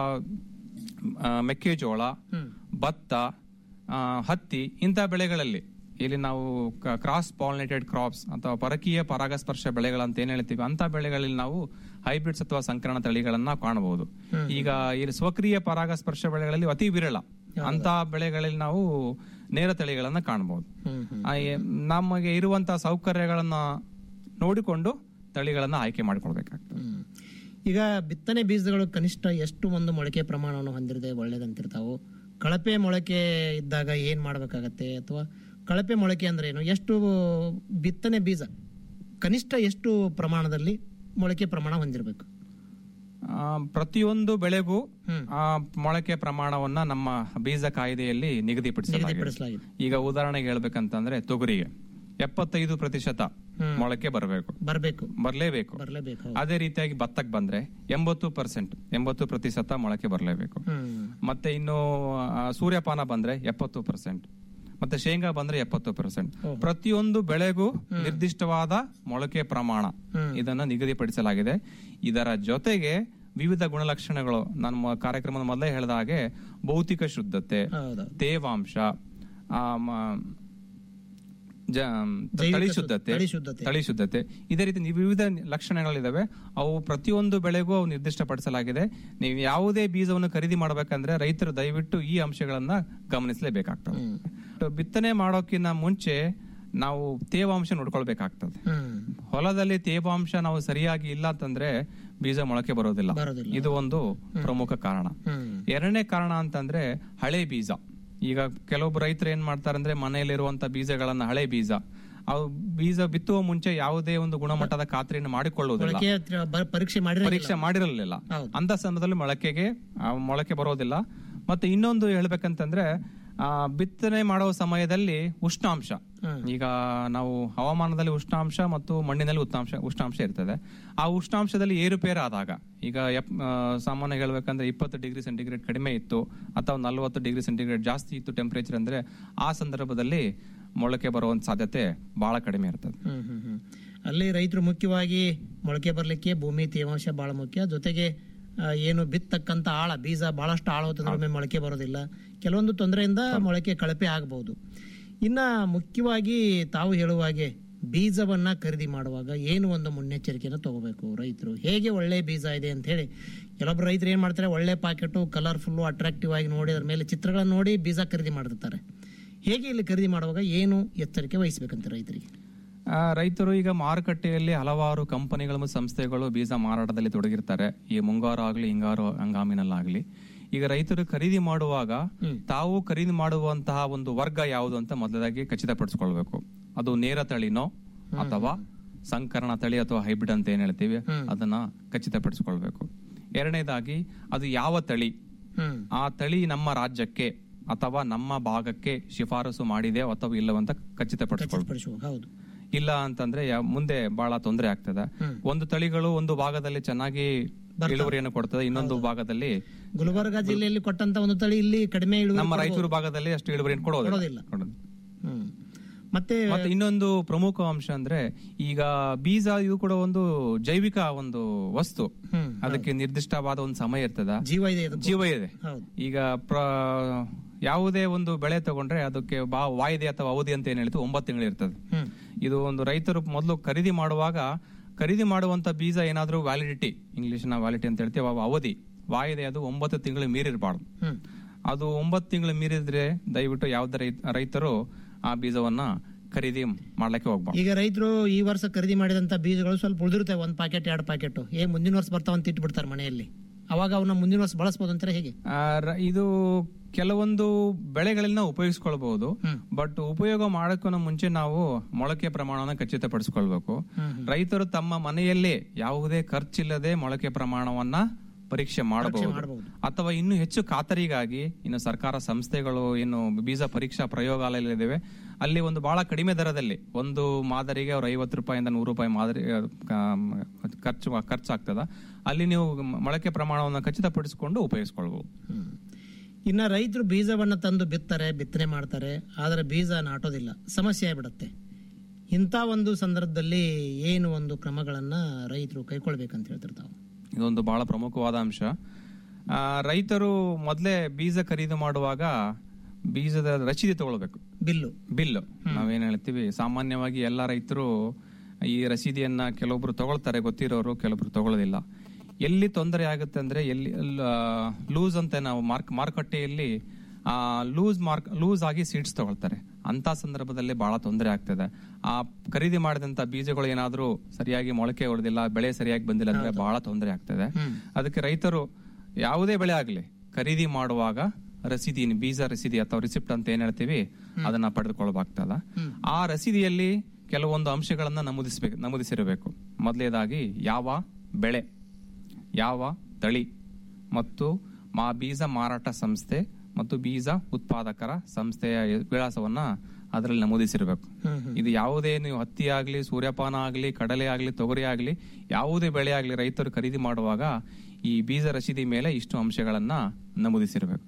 ಆ, ಮೆಕ್ಕೆಜೋಳ ಭತ್ತ ಆ, ಹತ್ತಿ ಇಂಥ ಬೆಳೆಗಳಲ್ಲಿ ಇಲ್ಲಿ ನಾವು ಕ್ರಾಸ್ ಪಾಲಿನೇಟೆಡ್ ಕ್ರಾಪ್ಸ್ ಅಥವಾ ಪರಕೀಯ ಪರಾಗಸ್ಪರ್ಶ ಬೆಳೆಗಳಂತ ಏನ್ ಹೇಳ್ತೀವಿ ಅಂತ ಬೆಳೆಗಳಲ್ಲಿ ನಾವು ಹೈಬ್ರಿಡ್ಸ್ ಅಥವಾ ಸಂಕರಣ ತಳಿಗಳನ್ನ ಕಾಣಬಹುದು ಈಗ ಇಲ್ಲಿ ಸ್ವಕ್ರಿಯ ಪರಾಗಸ್ಪರ್ಶ ಬೆಳೆಗಳಲ್ಲಿ ಅತಿ ವಿರಳ ಅಂತ ಬೆಳೆಗಳಲ್ಲಿ ನಾವು ನೇರ ತಳಿಗಳನ್ನ ಕಾಣಬಹುದು ಆ, ಎ- ನಮಗೆ ಇರುವಂತಹ ಸೌಕರ್ಯಗಳನ್ನ ನೋಡಿಕೊಂಡು ತಳಿಗಳನ್ನ ಆಯ್ಕೆ ಮಾಡ್ಕೊಳ್ಬೇಕಾಗ್ತದೆ ಹ್ಮ್. ಈಗ ಬಿತ್ತನೆ ಬೀಜಗಳು ಕನಿಷ್ಠ ಎಷ್ಟು ಒಂದು ಮೊಳಕೆ ಪ್ರಮಾಣವನ್ನು ಹೊಂದಿರದೆ ಒಳ್ಳೇದಂತಿರ್ತಾವು ಕಳಪೆ ಮೊಳಕೆ ಇದ್ದಾಗ ಏನ್ ಮಾಡ್ಬೇಕಾಗತ್ತೆ ಅಥವಾ ಕಳಪೆ ಮೊಳಕೆ ಅಂದ್ರೆ ಏನು ಎಷ್ಟು ಬಿತ್ತನೆ ಬೀಜ ಕನಿಷ್ಠ ಎಷ್ಟು ಪ್ರಮಾಣದಲ್ಲಿ ಮೊಳಕೆ ಪ್ರಮಾಣ ಹೊಂದಿರಬೇಕು ಆ, ಪ್ರತಿಯೊಂದು ಬೆಳೆಗೂ ಆ ಮೊಳಕೆ ಪ್ರಮಾಣವನ್ನ ನಮ್ಮ ಬೀಜ ಕಾಯ್ದೆಯಲ್ಲಿ ನಿಗದಿಪಡಿಸಲಾಗಿದೆ ನಿಗದಿಪಡಿಸಲಾಗಿದೆ. ಈಗ ಉದಾಹರಣೆಗೆ ಹೇಳ್ಬೇಕಂತಂದ್ರೆ ತೊಗರಿಗೆ ಎಪ್ಪತ್ತೈದು ಪ್ರತಿಶತ ಮೊಳಕೆ ಬರಬೇಕು ಬರಬೇಕು ಬರಲೇಬೇಕು ಬರಲೇಬೇಕು ಅದೇ ರೀತಿಯಾಗಿ ಭತ್ತಕ್ಕೆ ಬಂದ್ರೆ ಎಂಬತ್ತು ಪರ್ಸೆಂಟ್ ಎಂಬತ್ತು ಪ್ರತಿಶತ ಮೊಳಕೆ ಬರಲೇಬೇಕು ಹ್ಮ್ ಮತ್ತೆ ಇನ್ನು ಆ, ಸೂರ್ಯಪಾನ ಬಂದ್ರೆ ಎಪ್ಪತ್ತು ಪರ್ಸೆಂಟ್ ಮತ್ತೆ ಶೇಂಗಾ ಬಂದ್ರೆ ಎಪ್ಪತ್ತು ಪರ್ಸೆಂಟ್ ಪ್ರತಿಯೊಂದು ಬೆಳೆಗೂ ನಿರ್ದಿಷ್ಟವಾದ ಮೊಳಕೆ ಪ್ರಮಾಣ ಇದನ್ನ ನಿಗದಿಪಡಿಸಲಾಗಿದೆ ಇದರ ಜೊತೆಗೆ ವಿವಿಧ ಗುಣಲಕ್ಷಣಗಳು ನಮ್ಮ ಕಾರ್ಯಕ್ರಮದ ಮೊದಲೇ ಹೇಳಿದ ಹಾಗೆ ಭೌತಿಕ ಶುದ್ಧತೆ ಹೌದು ತೇವಾಂಶ ಆ, ಮ- ಜ- ಜೈವಿಕ ತಳಿ ಶುದ್ಧ- ಶುದ್ಧತೆ ತಳಿ ಶುದ್ಧತೆ. ತಳಿ ಶುದ್ಧತೆ ಇದೇ ರೀತಿ ನಿ- ವಿವಿಧ ಲಕ್ಷಣಗಳಿದಾವೆ ಅವು ಪ್ರತಿಯೊಂದು ಬೆಳೆಗೂ ಅವು ನಿರ್ದಿಷ್ಟಪಡಿಸಲಾಗಿದೆ ನೀವು ಯಾವುದೇ ಬೀಜವನ್ನು ಖರೀದಿ ಮಾಡಬೇಕಂದ್ರೆ ರೈತರು ದಯವಿಟ್ಟು ಈ ಅಂಶಗಳನ್ನ ಗಮನಿಸಲೇಬೇಕಾಗ್ತದೆ ಬಿತ್ತನೆ ಮಾಡೋಕ್ಕಿಂತ ಮುಂಚೆ ನಾವು ತೇವಾಂಶ ನೋಡ್ಕೊಳ್ಬೇಕಾಗ್ತದೆ ಹ್ಮ್ ಹೊಲದಲ್ಲಿ ತೇವಾಂಶ ನಾವು ಸರಿಯಾಗಿ ಇಲ್ಲ ಅಂತಂದ್ರೆ ಬೀಜ ಮೊಳಕೆ ಬರೋದಿಲ್ಲ ಬರೋದಿಲ್ಲ. ಇದು ಒಂದು ಪ್ರಮುಖ ಕಾರಣ ಹ್ಮ್ ಎರಡನೇ ಕಾರಣ ಅಂತಂದ್ರೆ ಹಳೆ ಬೀಜ ಈಗ ಕೆಲವೊಬ್ಬರು ರೈತರು ಏನ್ ಮಾಡ್ತಾರೆ ಅಂದ್ರೆ ಮನೆಯಲ್ಲಿರುವಂತ ಬೀಜಗಳನ್ನ ಹಳೆ ಬೀಜ ಅವು ಬೀಜ ಬಿತ್ತುವ ಮುಂಚೆ ಯಾವುದೇ ಒಂದು ಗುಣಮಟ್ಟದ ಖಾತ್ರಿಯನ್ನು ಮಾಡಿಕೊಳ್ಳುವುದಿಲ್ಲ ಮೊಳಕೆ ಹತ್ರ ಬ- ಪರೀಕ್ಷೆ ಮಾಡಿದ್ರೆ ಪರೀಕ್ಷೆ ಮಾಡಿರಲಿಲ್ಲ ಹೌದು. ಅಂತ ಸಂದರ್ಭದಲ್ಲಿ ಮೊಳಕೆಗೆ ಆ, ಮೊಳಕೆ ಬರೋದಿಲ್ಲ ಮತ್ತೆ ಇನ್ನೊಂದು ಹೇಳ್ಬೇಕಂತಂದ್ರೆ ಆ, ಬಿತ್ತನೆ ಮಾಡೋ ಸಮಯದಲ್ಲಿ ಉಷ್ಣಾಂಶ ಈಗ ನಾವು ಹವಾಮಾನದಲ್ಲಿ ಉಷ್ಣಾಂಶ ಮತ್ತು ಮಣ್ಣಿನಲ್ಲಿ ಉಷ್ಣಾಂಶ ಉಷ್ಣಾಂಶ ಇರ್ತದೆ ಆ ಉಷ್ಣಾಂಶದಲ್ಲಿ ಏರುಪೇರು ಆದಾಗ ಈಗ ಎಪ್- ಆ, ಸಾಮಾನ್ಯ ಹೇಳ್ಬೇಕಂದ್ರೆ ಇಪ್ಪತ್ತು ಡಿಗ್ರಿ ಸೆಂಟಿಗ್ರೇಡ್ ಕಡಿಮೆ ಇತ್ತು ಅಥವಾ ನಲವತ್ತು ಡಿಗ್ರಿ ಸೆಂಟಿಗ್ರೇಡ್ ಜಾಸ್ತಿ ಇತ್ತು ಟೆಂಪರೇಚರ್ ಅಂದ್ರೆ ಆ ಸಂದರ್ಭದಲ್ಲಿ ಮೊಳಕೆ ಬರುವಂತ ಸಾಧ್ಯತೆ ಬಹಳ ಕಡಿಮೆ ಇರ್ತದೆ ಹ್ಮ್ ಹ್ಮ್ ಹ್ಮ್ ಅಲ್ಲಿ ರೈತರು ಮುಖ್ಯವಾಗಿ ಮೊಳಕೆ ಬರ್ಲಿಕ್ಕೆ ಭೂಮಿ ತೇವಾಂಶ ಬಹಳ ಮುಖ್ಯ ಜೊತೆಗೆ ಆ, ಏನು ಬಿತ್ತಕ್ಕಂತ ಆಳ ಬೀಜ ಬಹಳಷ್ಟು ಆಳ ಹೊತ್ತಂದ್ರೆ ಒಮ್ಮೆ ಮೊಳಕೆ ಬರೋದಿಲ್ಲ ಕೆಲವೊಂದು ತೊಂದರೆಯಿಂದ ಮೊಳಕೆ ಕಳಪೆ ಆಗಬಹುದು ಇನ್ನ ಮುಖ್ಯವಾಗಿ ತಾವು ಹೇಳುವ ಹಾಗೆ ಬೀಜವನ್ನ ಖರೀದಿ ಮಾಡುವಾಗ ಏನು ಒಂದು ಮುನ್ನೆಚ್ಚರಿಕೆಯನ್ನು ತಗೋಬೇಕು ರೈತರು ಹೇಗೆ ಒಳ್ಳೆ ಬೀಜ ಇದೆ ಅಂತ ಹೇಳಿ ಕೆಲವೊಬ್ರು ರೈತರು ಏನ್ ಮಾಡ್ತಾರೆ ಒಳ್ಳೆ ಪಾಕೆಟ್ ಕಲರ್ಫುಲ್ ಅಟ್ರಾಕ್ಟಿವ್ ಆಗಿ ನೋಡಿ ಅದ್ರ ಮೇಲೆ ಚಿತ್ರಗಳನ್ನ ನೋಡಿ ಬೀಜ ಖರೀದಿ ಮಾಡಿರ್ತಾರೆ ಹೇಗೆ ಇಲ್ಲಿ ಖರೀದಿ ಮಾಡುವಾಗ ಏನು ಎಚ್ಚರಿಕೆ ವಹಿಸ್ಬೇಕಂತ ರೈತರಿಗೆ ಆ, ರೈತರು ಈಗ ಮಾರುಕಟ್ಟೆಯಲ್ಲಿ ಹಲವಾರು ಕಂಪನಿಗಳು ಮತ್ತು ಸಂಸ್ಥೆಗಳು ಬೀಜ ಮಾರಾಟದಲ್ಲಿ ತೊಡಗಿರ್ತಾರೆ ಈ ಮುಂಗಾರು ಆಗ್ಲಿ ಹಿಂಗಾರು ಹಂಗಾಮಿನಲ್ಲಾಗ್ಲಿ ಈಗ ರೈತರು ಖರೀದಿ ಮಾಡುವಾಗ ತಾವು ಖರೀದಿ ಮಾಡುವಂತಹ ಒಂದು ವರ್ಗ ಯಾವುದು ಅಂತ ಮೊದಲಾಗಿ ಖಚಿತಪಡಿಸ್ಕೊಳ್ಬೇಕು ಅದು ನೇರ ತಳಿನೋ ಅಥವಾ ಸಂಕರಣ ತಳಿ ಅಥವಾ ಹೈಬ್ರಿಡ್ ಅಂತ ಏನ್ ಹೇಳ್ತೀವಿ ಅದನ್ನ ಖಚಿತಪಡಿಸ್ಕೊಳ್ಬೇಕು ಎರಡನೇದಾಗಿ ಅದು ಯಾವ ತಳಿ ಹ್ಮ್ ಆ ತಳಿ ನಮ್ಮ ರಾಜ್ಯಕ್ಕೆ ಅಥವಾ ನಮ್ಮ ಭಾಗಕ್ಕೆ ಶಿಫಾರಸು ಮಾಡಿದೆ ಅಥವಾ ಇಲ್ಲವಂತ ಖಚಿತಪಡಿಸ್ಕೊಳ್ಬೇಕು ಪಡಿಸುವ ಹೌದು ಇಲ್ಲ ಅಂತಂದ್ರೆ ಯಾ- ಮುಂದೆ ಬಹಳ ತೊಂದರೆ ಆಗ್ತದೆ ಒಂದು ತಳಿಗಳು ಒಂದು ಭಾಗದಲ್ಲಿ ಚೆನ್ನಾಗಿ ಇಳುವರಿಯನ್ನು ಕೊಡ್ತದೆ ಇನ್ನೊಂದು ಭಾಗದಲ್ಲಿ ಗುಲ್ಬರ್ಗ ಜಿಲ್ಲೆಯಲ್ಲಿ ಕೊಟ್ಟಂತ ಒಂದು ತಳಿ ಇಲ್ಲಿ ಕಡಿಮೆ ಇಳುವರಿ ನಮ್ಮ ರಾಯಚೂರು ಭಾಗದಲ್ಲಿ ಅಷ್ಟು ಇಳುವರಿಯನ್ನು ಕೊಡೋದಿಲ್ಲ. ಕೊಡೋದಿಲ್ಲ ಕೊಡೋದು. ಹ್ಮ್. ಮತ್ತೆ ಮತ್ತೆ ಇನ್ನೊಂದು ಪ್ರಮುಖ ಅಂಶ ಅಂದ್ರೆ ಈಗ ಬೀಜ ಇದು ಕೂಡ ಒಂದು ಜೈವಿಕ ಒಂದು ವಸ್ತು ಹ್ಮ್. ಅದಕ್ಕೆ ನಿರ್ದಿಷ್ಟವಾದ ಒಂದು ಸಮಯ ಇರ್ತದ ಜೀವ ಇದೆ ಇದಕ್ಕೂ. ಜೀವ ಇದೆ ಹೌದು ಈಗ ಪ್ರ ಯಾವುದೇ ಒಂದು ಬೆಳೆ ತಗೊಂಡ್ರೆ ಅದಕ್ಕೆ ಬಾ ವಾಯಿದೆ ಅಥವಾ ಅವಧಿ ಅಂತ ಏನ್ ಹೇಳ್ತೀವಿ ಒಂಬತ್ತು ತಿಂಗಳು ಇರ್ತದೆ ಹ್ಮ್ ಇದು ಒಂದು ರೈತರು ಮೊದಲು ಖರೀದಿ ಮಾಡುವಾಗ ಖರೀದಿ ಮಾಡುವಂತ ಬೀಜ ಏನಾದ್ರೂ ವ್ಯಾಲಿಡಿಟಿ ಇಂಗ್ಲಿಷ್ ನ ವ್ಯಾಲಿಡಿಟಿ ಅಂತ ಹೇಳ್ತೀವಿ ಅವ ಅವಧಿ ವಾಯಿದೆ ಅದು ಒಂಬತ್ತು ತಿಂಗಳು ಮೀರಿರಬಾರ್ದು ಹ್ಮ್ ಅದು ಒಂಬತ್ತು ತಿಂಗಳು ಮೀರಿದ್ರೆ ದಯವಿಟ್ಟು ಯಾವ್ದೇ ರೈತ- ರೈತರು ಆ ಬೀಜವನ್ನ ಖರೀದಿ ಮಾಡ್ಲಿಕ್ಕೆ ಹೋಗ್ಬಾರ್ದು ಈಗ ರೈತರು ಈ ವರ್ಷ ಖರೀದಿ ಮಾಡಿದಂತ ಬೀಜಗಳು ಸ್ವಲ್ಪ ಉಳಿದಿರ್ತವೆ ಒಂದ್ ಪಾಕೆಟ್ ಎರಡು ಪಾಕೆಟ್ ಏ ಮುಂದಿನ ವರ್ಷ ಬರ್ತಾವಂತ ಇಟ್ಬಿಡ್ತಾರೆ ಮನೆಯಲ್ಲಿ ಅವಾಗ ಅವನ್ನ ಮುಂದಿನ ವರ್ಷ ಬಳಸಬಹುದು ಅಂತಾರೆ ಹೇಗೆ ಆ, ರ- ಇದು ಕೆಲವೊಂದು ಬೆಳೆಗಳನ್ನ ಉಪಯೋಗಿಸ್ಕೊಳ್ಬಹುದು ಬಟ್ ಉಪಯೋಗ ಮಾಡೋಕ್ಕೂ ಮುಂಚೆ ನಾವು ಮೊಳಕೆ ಪ್ರಮಾಣವನ್ನು ಖಚಿತಪಡಿಸ್ಕೊಳ್ಬೇಕು ರೈತರು ತಮ್ಮ ಮನೆಯಲ್ಲೇ ಯಾವುದೇ ಖರ್ಚಿಲ್ಲದೆ ಮೊಳಕೆ ಪ್ರಮಾಣವನ್ನ ಪರೀಕ್ಷೆ ಮಾಡಬಹುದು ಅಥವಾ ಇನ್ನು ಹೆಚ್ಚು ಖಾತರಿಗಾಗಿ ಇನ್ನು ಸರ್ಕಾರ ಸಂಸ್ಥೆಗಳು ಇನ್ನು ಬೀಜ ಪರೀಕ್ಷಾ ಪ್ರಯೋಗಾಲಯಗಳಿವೆ ಅಲ್ಲಿ ಒಂದು ಬಹಳ ಕಡಿಮೆ ದರದಲ್ಲಿ ಒಂದು ಮಾದರಿಗೆ ಅವ್ರು ಐವತ್ತು ರೂಪಾಯಿಂದ ನೂರು ರೂಪಾಯಿ ಮಾದರಿ ಆ, ಕ- ಖರ್ಚು ಖರ್ಚಾಗ್ತದ ಅಲ್ಲಿ ನೀವು ಮೊಳಕೆ ಪ್ರಮಾಣವನ್ನು ಖಚಿತಪಡಿಸಿಕೊಂಡು ಉಪಯೋಗಿಸ್ಕೊಳ್ಬಹುದು ಇನ್ನ ರೈತರು ಬೀಜವನ್ನ ತಂದು ಬಿತ್ತಾರೆ ಬಿತ್ತನೆ ಮಾಡ್ತಾರೆ ಆದ್ರೆ ಬೀಜ ನಾಟೋದಿಲ್ಲ ಸಮಸ್ಯೆ ಆಗ್ಬಿಡತ್ತೆ ಇಂಥ ಒಂದು ಸಂದರ್ಭದಲ್ಲಿ ಏನು ಒಂದು ಕ್ರಮಗಳನ್ನ ರೈತರು ಕೈಕೊಳ್ಬೇಕಂತ ಹೇಳ್ತಾರೆ ತಾವು ಇದೊಂದು ಬಹಳ ಪ್ರಮುಖವಾದ ಅಂಶ ಆ, ರೈತರು ಮೊದಲೇ ಬೀಜ ಖರೀದಿ ಮಾಡುವಾಗ ಬೀಜದ ರಸೀದಿ ತಗೊಳ್ಬೇಕು ಬಿಲ್ಲು ಬಿಲ್ ನಾವೇನ್ ಹೇಳ್ತೀವಿ ಸಾಮಾನ್ಯವಾಗಿ ಎಲ್ಲ ರೈತರು ಈ ರಸೀದಿಯನ್ನ ಕೆಲವೊಬ್ರು ತಗೊಳ್ತಾರೆ ಗೊತ್ತಿರೋರು ಕೆಲವೊಬ್ರು ತಗೊಳ್ಳೋದಿಲ್ಲ ಎಲ್ಲಿ ತೊಂದರೆ ಆಗುತ್ತೆ ಅಂದ್ರೆ ಎಲ್ಲಿ ಲೂಸ್ ಅಂತ ನಾವು ಮಾರ್ಕ್ ಮಾರುಕಟ್ಟೆಯಲ್ಲಿ ಲೂಸ್ ಮಾರ್ಕ್ ಲೂಸ್ ಆಗಿ ಸೀಡ್ಸ್ ತಗೊಳ್ತಾರೆ ಅಂತ ಸಂದರ್ಭದಲ್ಲಿ ಬಹಳ ತೊಂದರೆ ಆಗ್ತದೆ ಆ ಖರೀದಿ ಮಾಡಿದಂತ ಬೀಜಗಳು ಏನಾದ್ರೂ ಸರಿಯಾಗಿ ಮೊಳಕೆ ಹೊಡೆದಿಲ್ಲ ಬೆಳೆ ಸರಿಯಾಗಿ ಬಂದಿಲ್ಲ ಅಂದ್ರೆ ಬಹಳ ತೊಂದರೆ ಆಗ್ತದೆ ಅದಕ್ಕೆ ರೈತರು ಯಾವುದೇ ಬೆಳೆ ಆಗ್ಲಿ ಖರೀದಿ ಮಾಡುವಾಗ ರಸೀದಿ ಬೀಜ ರಸೀದಿ ಅಥವಾ ರಿಸಿಪ್ಟ್ ಅಂತ ಏನ್ ಹೇಳ್ತೀವಿ ಅದನ್ನ ಪಡೆದುಕೊಳ್ಬೇಕಾಗ್ತದ ಆ ರಸೀದಿಯಲ್ಲಿ ಕೆಲವೊಂದು ಅಂಶಗಳನ್ನ ನಮೂದಿಸಬೇಕು ನಮೂದಿಸಿರಬೇಕು ಮೊದಲನೇದಾಗಿ ಯಾವ ಬೆಳೆ ಯಾವ ತಳಿ ಮತ್ತು ಮಾ ಬೀಜ ಮಾರಾಟ ಸಂಸ್ಥೆ ಮತ್ತು ಬೀಜ ಉತ್ಪಾದಕರ ಸಂಸ್ಥೆಯ ವಿಳಾಸವನ್ನ ಅದರಲ್ಲಿ ನಮೂದಿಸಿರಬೇಕು ಇದು ಯಾವುದೇ ನೀವು ಹತ್ತಿ ಆಗ್ಲಿ ಸೂರ್ಯಪಾನ ಆಗ್ಲಿ ಕಡಲೆ ಆಗ್ಲಿ ತೊಗರಿ ಆಗ್ಲಿ ಯಾವುದೇ ಬೆಳೆ ಆಗ್ಲಿ ರೈತರು ಖರೀದಿ ಮಾಡುವಾಗ ಈ ಬೀಜ ರಸೀದಿ ಮೇಲೆ ಇಷ್ಟು ಅಂಶಗಳನ್ನ ನಮೂದಿಸಿರಬೇಕು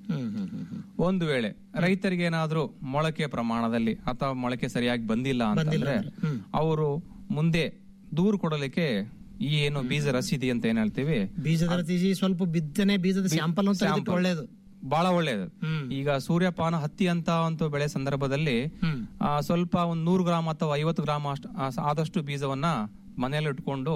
ಒಂದು ವೇಳೆ ರೈತರಿಗೆ ಏನಾದ್ರೂ ಮೊಳಕೆ ಪ್ರಮಾಣದಲ್ಲಿ ಅಥವಾ ಮೊಳಕೆ ಸರಿಯಾಗಿ ಬಂದಿಲ್ಲ ಅಂತಂದ್ರೆ ಅವರು ಮುಂದೆ ದೂರು ಕೊಡಲಿಕ್ಕೆ ಈ ಏನು ಬೀಜ ರಸೀದಿ ಅಂತ ಏನ್ ಹೇಳ್ತೀವಿ ಬೀಜದ ರತೀಜಿ ಸ್ವಲ್ಪ ಬಿತ್ತನೆ ಬೀಜದ ಸ್ಯಾಂಪಲ್ ಅಂತ ತೆಗೆದಿಟ್ಟು ಒಳ್ಳೇದು ಬಹಳ ಒಳ್ಳೇದು ಈಗ ಸೂರ್ಯಪಾನ ಹತ್ತಿ ಅಂತ ಒಂದು ಬೆಳೆ ಸಂದರ್ಭದಲ್ಲಿ ಆ, ಸ್ವಲ್ಪ ಒಂದ್ ನೂರು ಗ್ರಾಮ್ ಅಥವಾ ಐವತ್ತು ಗ್ರಾಮ್ ಅಷ್ಟು ಆ, ಆದಷ್ಟು ಬೀಜವನ್ನ ಮನೆಯಲ್ಲಿ ಇಟ್ಕೊಂಡು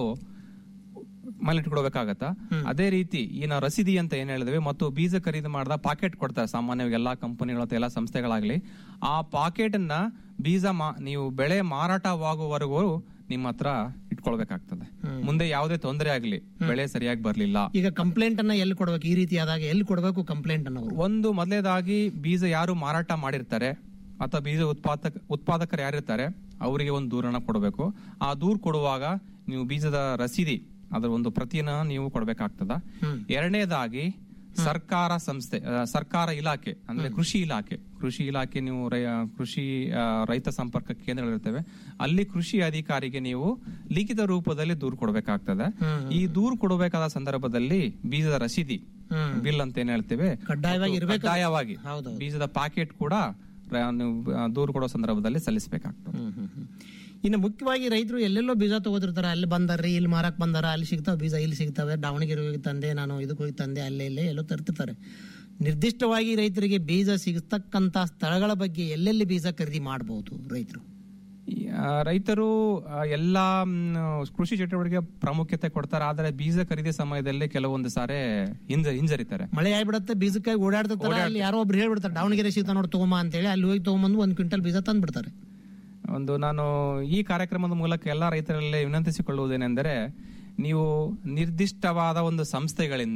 ಮನೇಲಿ ಇಟ್ಕೊಡ್ಬೇಕಾಗತ್ತ ಅದೇ ರೀತಿ ಈ ನಾವು ರಸೀದಿ ಅಂತ ಏನ್ ಹೇಳಿದ್ವಿ ಮತ್ತು ಬೀಜ ಖರೀದಿ ಮಾಡಿದ ಪಾಕೆಟ್ ಕೊಡ್ತಾರೆ ಸಾಮಾನ್ಯವಾಗಿ ಎಲ್ಲಾ ಕಂಪನಿಗಳು ಅಥವಾ ಎಲ್ಲಾ ಸಂಸ್ಥೆಗಳಾಗ್ಲಿ ಆ ಪಾಕೆಟ್ ಅನ್ನ ಬೀಜ ಮಾ- ನೀವು ಬೆಳೆ ಮಾರಾಟವಾಗುವವರೆಗೂ ನಿಮ್ಮ ಹತ್ರ ಇಟ್ಕೊಳ್ಬೇಕಾಗ್ತದೆ ಮುಂದೆ ಯಾವುದೇ ತೊಂದರೆ ಆಗ್ಲಿ ಬೆಳೆ ಸರಿಯಾಗಿ ಬರ್ಲಿಲ್ಲ ಈಗ ಕಂಪ್ಲೇಂಟ್ ಅನ್ನ ಎಲ್ಲಿ ಕೊಡ್ಬೇಕು ಈ ರೀತಿ ಆದಾಗ ಎಲ್ಲಿ ಕೊಡಬೇಕು ಕಂಪ್ಲೇಂಟ್ ಅನ್ನ ಅವರು ಒಂದು ಮೊದಲೇದಾಗಿ ಬೀಜ ಯಾರು ಮಾರಾಟ ಮಾಡಿರ್ತಾರೆ ಅಥವಾ ಬೀಜ ಉತ್ಪಾದಕ ಉತ್ಪಾದಕರು ಯಾರಿರ್ತಾರೆ ಅವರಿಗೆ ಒಂದು ದೂರನ್ನ ಕೊಡಬೇಕು ಆ ದೂರ್ ಕೊಡುವಾಗ ನೀವು ಬೀಜದ ರಸೀದಿ ಅದರ ಒಂದು ಪ್ರತಿಯನ್ನ ನೀವು ಕೊಡಬೇಕಾಗ್ತದ ಎರಡನೇದಾಗಿ ಸರ್ಕಾರ ಸಂಸ್ಥೆ ಆ, ಸರ್ಕಾರ ಇಲಾಖೆ ಅಂದ್ರೆ ಕೃಷಿ ಇಲಾಖೆ ಕೃಷಿ ಇಲಾಖೆ ನೀವು ರೈ- ಆ, ಕೃಷಿ ಆ, ರೈತ ಸಂಪರ್ಕ ಕೇಂದ್ರಗಳಿರ್ತವೆ ಅಲ್ಲಿ ಕೃಷಿ ಅಧಿಕಾರಿಗೆ ನೀವು ಲಿಖಿತ ರೂಪದಲ್ಲಿ ದೂರು ಕೊಡಬೇಕಾಗ್ತದೆ ಈ ದೂರು ಕೊಡಬೇಕಾದ ಸಂದರ್ಭದಲ್ಲಿ ಬೀಜದ ರಸೀದಿ ಬಿಲ್ ಅಂತ ಏನ್ ಹೇಳ್ತೇವೆ ಕಡ್ಡಾಯವಾಗಿ ಮತ್ತು ಇರ್ಬೇಕು. ಕಡ್ಡಾಯವಾಗಿ ಹೌದೌದು. ಬೀಜದ ಪ್ಯಾಕೆಟ್ ಕೂಡ ರ- ನೀವು ಆ, ದೂರು ಕೊಡೋ ಸಂದರ್ಭದಲ್ಲಿ ಸಲ್ಲಿಸಬೇಕಾಗ್ತದೆ ಇನ್ನು ಮುಖ್ಯವಾಗಿ ರೈತರು ಎಲ್ಲೆಲ್ಲೋ ಬೀಜ ತಗೋತಿರ್ತಾರೆ ಅಲ್ಲಿ ಬಂದಾರ್ರಿ ಇಲ್ಲಿ ಮಾರಕ್ ಬಂದಾರ ಅಲ್ಲಿ ಸಿಗ್ತಾವ ಬೀಜ ಇಲ್ಲಿ ಸಿಗ್ತವೆ ದಾವಣಗೆರೆ ಹೋಗಿ ತಂದೆ ನಾನು ಇದಕ್ಕೆ ಹೋಗಿ ತಂದೆ ಅಲ್ಲೇ ಇಲ್ಲೇ ಎಲ್ಲೋ ತರ್ತಿರ್ತಾರೆ ನಿರ್ದಿಷ್ಟವಾಗಿ ರೈತರಿಗೆ ಬೀಜ ಸಿಗತಕ್ಕಂತ ಸ್ಥಳಗಳ ಬಗ್ಗೆ ಎಲ್ಲೆಲ್ಲಿ ಬೀಜ ಖರೀದಿ ಮಾಡಬಹುದು ರೈತರು ಈ, ಆ, ರೈತರು ಆ, ಎಲ್ಲಾ ಮ್, ಕೃಷಿ ಚಟುವಟಿಕೆ ಪ್ರಾಮುಖ್ಯತೆ ಕೊಡ್ತಾರೆ ಆದ್ರೆ ಬೀಜ ಖರೀದಿ ಸಮಯದಲ್ಲಿ ಕೆಲವೊಂದು ಸಾರಿ ಹಿಂಜ ಹಿಂಜರಿತಾರೆ ಮಳೆ ಆಗ್ಬಿಡತ್ತೆ ಬೀಜಕ್ಕಾಗಿ ಓಡಾಡ್ತಿರ್ತಾರೆ ಅಲ್ಲಿ ಯಾರೋ ಒಬ್ರು ಹೇಳ್ಬಿಡ್ತಾರೆ ದಾವಣಗೆರೆ ಸಿಗ್ತಾ ನೋಡಿ ತಗೊಂಬ ಅಂತೇಳಿ ಅಲ್ಲಿ ಹೋಗಿ ತಗೊಂಬಂದು ಒಂದ್ ಕ್ವಿಂಟಲ್ ಬೀಜ ತಂದ್ಬಿಡ್ತಾರೆ ಒಂದು ನಾನು ಈ ಕಾರ್ಯಕ್ರಮದ ಮೂಲಕ ಎಲ್ಲಾ ರೈತರಲ್ಲಿ ವಿನಂತಿಸಿಕೊಳ್ಳುವುದೇನೆಂದರೆ ನೀವು ನಿರ್ದಿಷ್ಟವಾದ ಒಂದು ಸಂಸ್ಥೆಗಳಿಂದ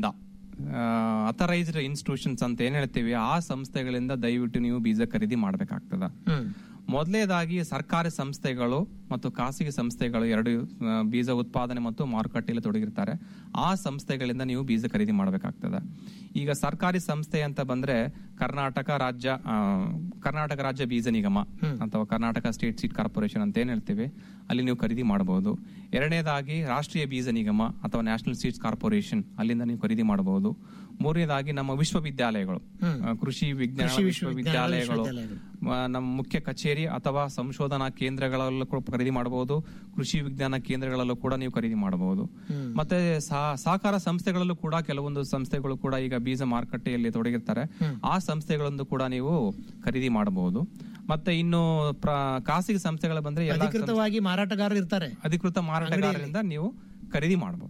ಅಥರೈಸ್ಡ್ ಇನ್ಸ್ಟಿಟ್ಯೂಷನ್ಸ್ ಅಂತ ಏನ್ ಹೇಳ್ತೀವಿ ಆ ಸಂಸ್ಥೆಗಳಿಂದ ದಯವಿಟ್ಟು ನೀವು ಬೀಜ ಖರೀದಿ ಮಾಡಬೇಕಾಗ್ತದ ಮೊದಲನೇದಾಗಿ ಸರ್ಕಾರಿ ಸಂಸ್ಥೆಗಳು ಮತ್ತು ಖಾಸಗಿ ಸಂಸ್ಥೆಗಳು ಎರಡು ಆ, ಬೀಜ ಉತ್ಪಾದನೆ ಮತ್ತು ಮಾರುಕಟ್ಟೆಯಲ್ಲಿ ತೊಡಗಿರ್ತಾರೆ ಆ ಸಂಸ್ಥೆಗಳಿಂದ ನೀವು ಬೀಜ ಖರೀದಿ ಮಾಡಬೇಕಾಗ್ತದೆ ಈಗ ಸರ್ಕಾರಿ ಸಂಸ್ಥೆ ಅಂತ ಬಂದ್ರೆ ಕರ್ನಾಟಕ ರಾಜ್ಯ ಆ, ಕರ್ನಾಟಕ ರಾಜ್ಯ ಬೀಜ ನಿಗಮ ಅಥವಾ ಕರ್ನಾಟಕ ಸ್ಟೇಟ್ ಸೀಡ್ ಕಾರ್ಪೊರೇಷನ್ ಅಂತ ಏನ್ ಹೇಳ್ತೀವಿ ಅಲ್ಲಿ ನೀವು ಖರೀದಿ ಮಾಡಬಹುದು ಎರಡನೇದಾಗಿ ರಾಷ್ಟ್ರೀಯ ಬೀಜ ನಿಗಮ ಅಥವಾ ನ್ಯಾಷನಲ್ ಸೀಡ್ಸ್ ಕಾರ್ಪೊರೇಷನ್ ಅಲ್ಲಿಂದ ನೀವು ಖರೀದಿ ಮಾಡಬಹುದು ಮೂರನೇದಾಗಿ ನಮ್ಮ ವಿಶ್ವವಿದ್ಯಾಲಯಗಳು ಆ, ಕೃಷಿ ವಿಜ್ಞಾನ ಕೃಷಿ ವಿಶ್ವವಿದ್ಯಾಲಯ, ವಿಶ್ವವಿದ್ಯಾಲಯಗಳು ವಿಶ್ವವಿದ್ಯಾಲಯಗಳು. ಆ, ನಮ್ಮ ಮುಖ್ಯ ಕಚೇರಿ ಅಥವಾ ಸಂಶೋಧನಾ ಕೇಂದ್ರಗಳಲ್ಲೂ ಕೂಡ ಖರೀದಿ ಮಾಡಬಹುದು ಕೃಷಿ ವಿಜ್ಞಾನ ಕೇಂದ್ರಗಳಲ್ಲೂ ಕೂಡ ನೀವು ಖರೀದಿ ಮಾಡಬಹುದು ಮತ್ತೆ ಸಹ- ಸಹಕಾರ ಸಂಸ್ಥೆಗಳಲ್ಲೂ ಕೂಡ ಕೆಲವೊಂದು ಸಂಸ್ಥೆಗಳು ಕೂಡ ಈಗ ಬೀಜ ಮಾರುಕಟ್ಟೆಯಲ್ಲಿ ತೊಡಗಿರ್ತಾರೆ ಆ ಸಂಸ್ಥೆಗಳನ್ನು ಕೂಡ ನೀವು ಖರೀದಿ ಮಾಡಬಹುದು ಮತ್ತೆ ಇನ್ನು ಪ್ರ- ಖಾಸಗಿ ಸಂಸ್ಥೆಗಳ ಬಂದ್ರೆ ಎಲ್ಲ ಸಂಸ್ಥೆ- ಅಧಿಕೃತವಾಗಿ ಮಾರಾಟಗಾರರು ಇರ್ತಾರೆ ಅಧಿಕೃತ ಮಾರಾಟಗಾರರಿಂದ ನೀವು ಖರೀದಿ ಮಾಡಬಹುದು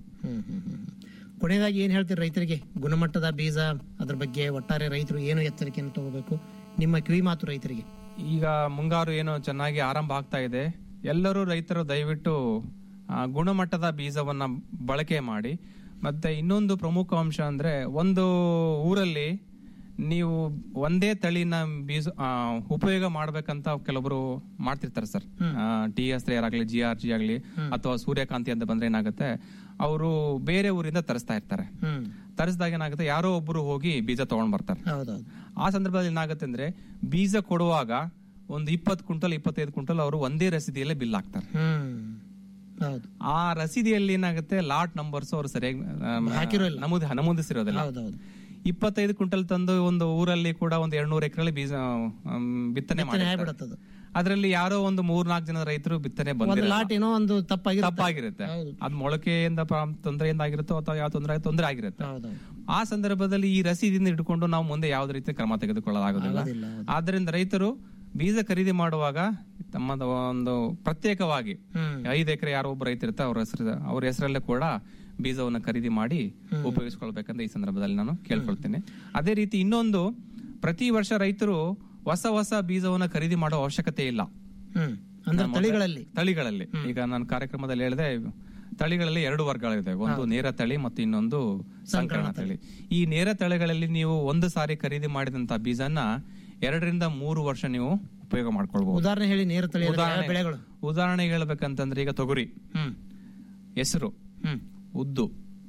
ಕೊನೆಯದಾಗಿ ಏನ್ ಹೇಳ್ತೀರಿ ರೈತರಿಗೆ ಗುಣಮಟ್ಟದ ಬೀಜ ಅದ್ರ ಬಗ್ಗೆ ಒಟ್ಟಾರೆ ರೈತರು ಏನು ಎಚ್ಚರಿಕೆಯನ್ನು ತಗೋಬೇಕು ನಿಮ್ಮ ಕಿವಿ ಮಾತು ರೈತರಿಗೆ ಈಗ ಮುಂಗಾರು ಏನು ಚೆನ್ನಾಗಿ ಆರಂಭ ಆಗ್ತಾ ಇದೆ ಎಲ್ಲರೂ ರೈತರು ದಯವಿಟ್ಟು ಆ, ಗುಣಮಟ್ಟದ ಬೀಜವನ್ನ ಬಳಕೆ ಮಾಡಿ ಮತ್ತೆ ಇನ್ನೊಂದು ಪ್ರಮುಖ ಅಂಶ ಅಂದ್ರೆ ಒಂದು ಊರಲ್ಲಿ ನೀವು ಒಂದೇ ತಳಿನ ಬೀಜ ಆ, ಉಪಯೋಗ ಮಾಡ್ಬೇಕಂತ ಕೆಲವರು ಮಾಡ್ತಿರ್ತಾರೆ ಸರ್ ಟಿ ಎಸ್ ಆಗಲಿ ಜಿ ಆರ್ ಜಿ ಆಗಲಿ ಅಥವಾ ಸೂರ್ಯಕಾಂತಿ ಅಂತ ಬಂದ್ರೆ ಏನಾಗುತ್ತೆ ಅವರು ಬೇರೆ ಊರಿಂದ ತರಿಸ್ತಾ ಇರ್ತಾರೆ ತರಿಸಿದಾಗ ಏನಾಗುತ್ತೆ ಯಾರೋ ಒಬ್ರು ಹೋಗಿ ಬೀಜ ತಗೊಂಡ್ ಬರ್ತಾರೆ ಹೌದೌದು ಆ ಸಂದರ್ಭದಲ್ಲಿ ಏನಾಗುತ್ತೆ ಅಂದ್ರೆ ಬೀಜ ಕೊಡುವಾಗ ಒಂದು ಇಪ್ಪತ್ತು ಕ್ವಿಂಟಲ್ ಇಪ್ಪತ್ತೈದು ಕ್ವಿಂಟಲ್ ಅವರು ಒಂದೇ ರಸೀದಿಯಲ್ಲೇ ಬಿಲ್ ಹಾಕ್ತಾರೆ ಹ್ಮ್ ಹೌದು ಆ ರಸೀದಿಯಲ್ಲಿ ಏನಾಗುತ್ತೆ ಲಾಟ್ ನಂಬರ್ಸ್ ಅವರು ಸರಿಯಾಗಿ ಆಮ್, ಹಾಕಿರೋಲ್ಲ. ನಮೂದಿ ನಮೂದಿಸಿರೋದಿಲ್ಲ ಹೌದೌದು ಇಪ್ಪತ್ತೈದು ಕ್ವಿಂಟಲ್ ತಂದು ಒಂದು ಊರಲ್ಲಿ ಕೂಡ ಒಂದು ಎರಡ್ನೂರು ಎಕರೆ ಬೀಜ ಆಮ್, ಬಿತ್ತನೆ ಮಾಡಿ ಆಗ್ಬಿಡತ್ತದು ಅದರಲ್ಲಿ ಯಾರೋ ಒಂದು ಮೂರ್ನಾಲ್ಕು ಜನ ರೈತರು ಬಿತ್ತನೆ ಒಂದು ಬಂದಿರಲ್ಲ ಲಾಟ್ ಏನೋ ಒಂದು ತಪ್ಪಾಗಿರುತ್ತೆ ತಪ್ಪಾಗಿರುತ್ತೆ ಅದ್ ಮೊಳಕೆಯಿಂದ ಪ್ರ- ತೊಂದರೆಯಿಂದ ಆಗಿರುತ್ತೋ ಅಥವಾ ಯಾವ ತೊಂದರೆ ತೊಂದರೆ ಆಗಿರುತ್ತೆ ಹೌದೌದು ಆ ಸಂದರ್ಭದಲ್ಲಿ ಈ ರಸೀದಿಯಿಂದ ಇಟ್ಕೊಂಡು ನಾವು ಮುಂದೆ ಯಾವುದೇ ರೀತಿ ಕ್ರಮ ತೆಗೆದುಕೊಳ್ಳಲಾಗುದಿಲ್ಲ ಆದ್ರಿಂದ ರೈತರು ಬೀಜ ಖರೀದಿ ಮಾಡುವಾಗ ತಮ್ಮ ಒಂದು ಪ್ರತ್ಯೇಕವಾಗಿ ಐದು ಎಕರೆ ಯಾರೋ ಒಬ್ಬ ರೈತ ಇರ್ತಾರೆ ಅವ್ರ ಹೆಸರು ಅವ್ರ ಹೆಸರಲ್ಲೇ ಕೂಡ ಬೀಜವನ್ನು ಖರೀದಿ ಮಾಡಿ ಉಪಯೋಗಿಸ್ಕೊಳ್ಬೇಕಂತ ಈ ಸಂದರ್ಭದಲ್ಲಿ ನಾನು ಕೇಳ್ಕೊಳ್ತೇನೆ ಅದೇ ರೀತಿ ಇನ್ನೊಂದು ಪ್ರತಿ ವರ್ಷ ರೈತರು ಹೊಸ ಹೊಸ ಬೀಜವನ್ನ ಖರೀದಿ ಮಾಡೋ ಅವಶ್ಯಕತೆ ಇಲ್ಲ ಹ್ಮ್ ಅಂದ್ರೆ ನಾನು ಮೊದ್ಲೇ- ತಳಿಗಳಲ್ಲಿ ತಳಿಗಳಲ್ಲಿ ಈಗ ನಾನು ಕಾರ್ಯಕ್ರಮದಲ್ಲಿ ಹೇಳಿದೆ ತಳಿಗಳಲ್ಲಿ ಎರಡು ವರ್ಗಗಳಿದೆ ಒಂದು ನೇರ ತಳಿ ಮತ್ತು ಇನ್ನೊಂದು ಸಂಕರಣ ತಳಿ ಈ ನೇರ ತಳಿಗಳಲ್ಲಿ ನೀವು ಒಂದು ಸಾರಿ ಖರೀದಿ ಮಾಡಿದಂತ ಬೀಜನ ಎರಡರಿಂದ ಮೂರು ವರ್ಷ ನೀವು ಉಪಯೋಗ ಮಾಡ್ಕೊಳ್ಬಹುದು ಉದಾಹರಣೆ ಹೇಳಿ ನೇರ ತಳಿ ಅಂದ್ರೆ ಯಾವ ಉದಾಹರಣೆ ಬೆಳೆಗಳು ಉದಾಹರಣೆಗೆ ಹೇಳ್ಬೇಕಂತಂದ್ರೆ ಈಗ ತೊಗರಿ ಹ್ಮ್ ಹೆಸರು ಹ್ಮ್ ಉದ್ದು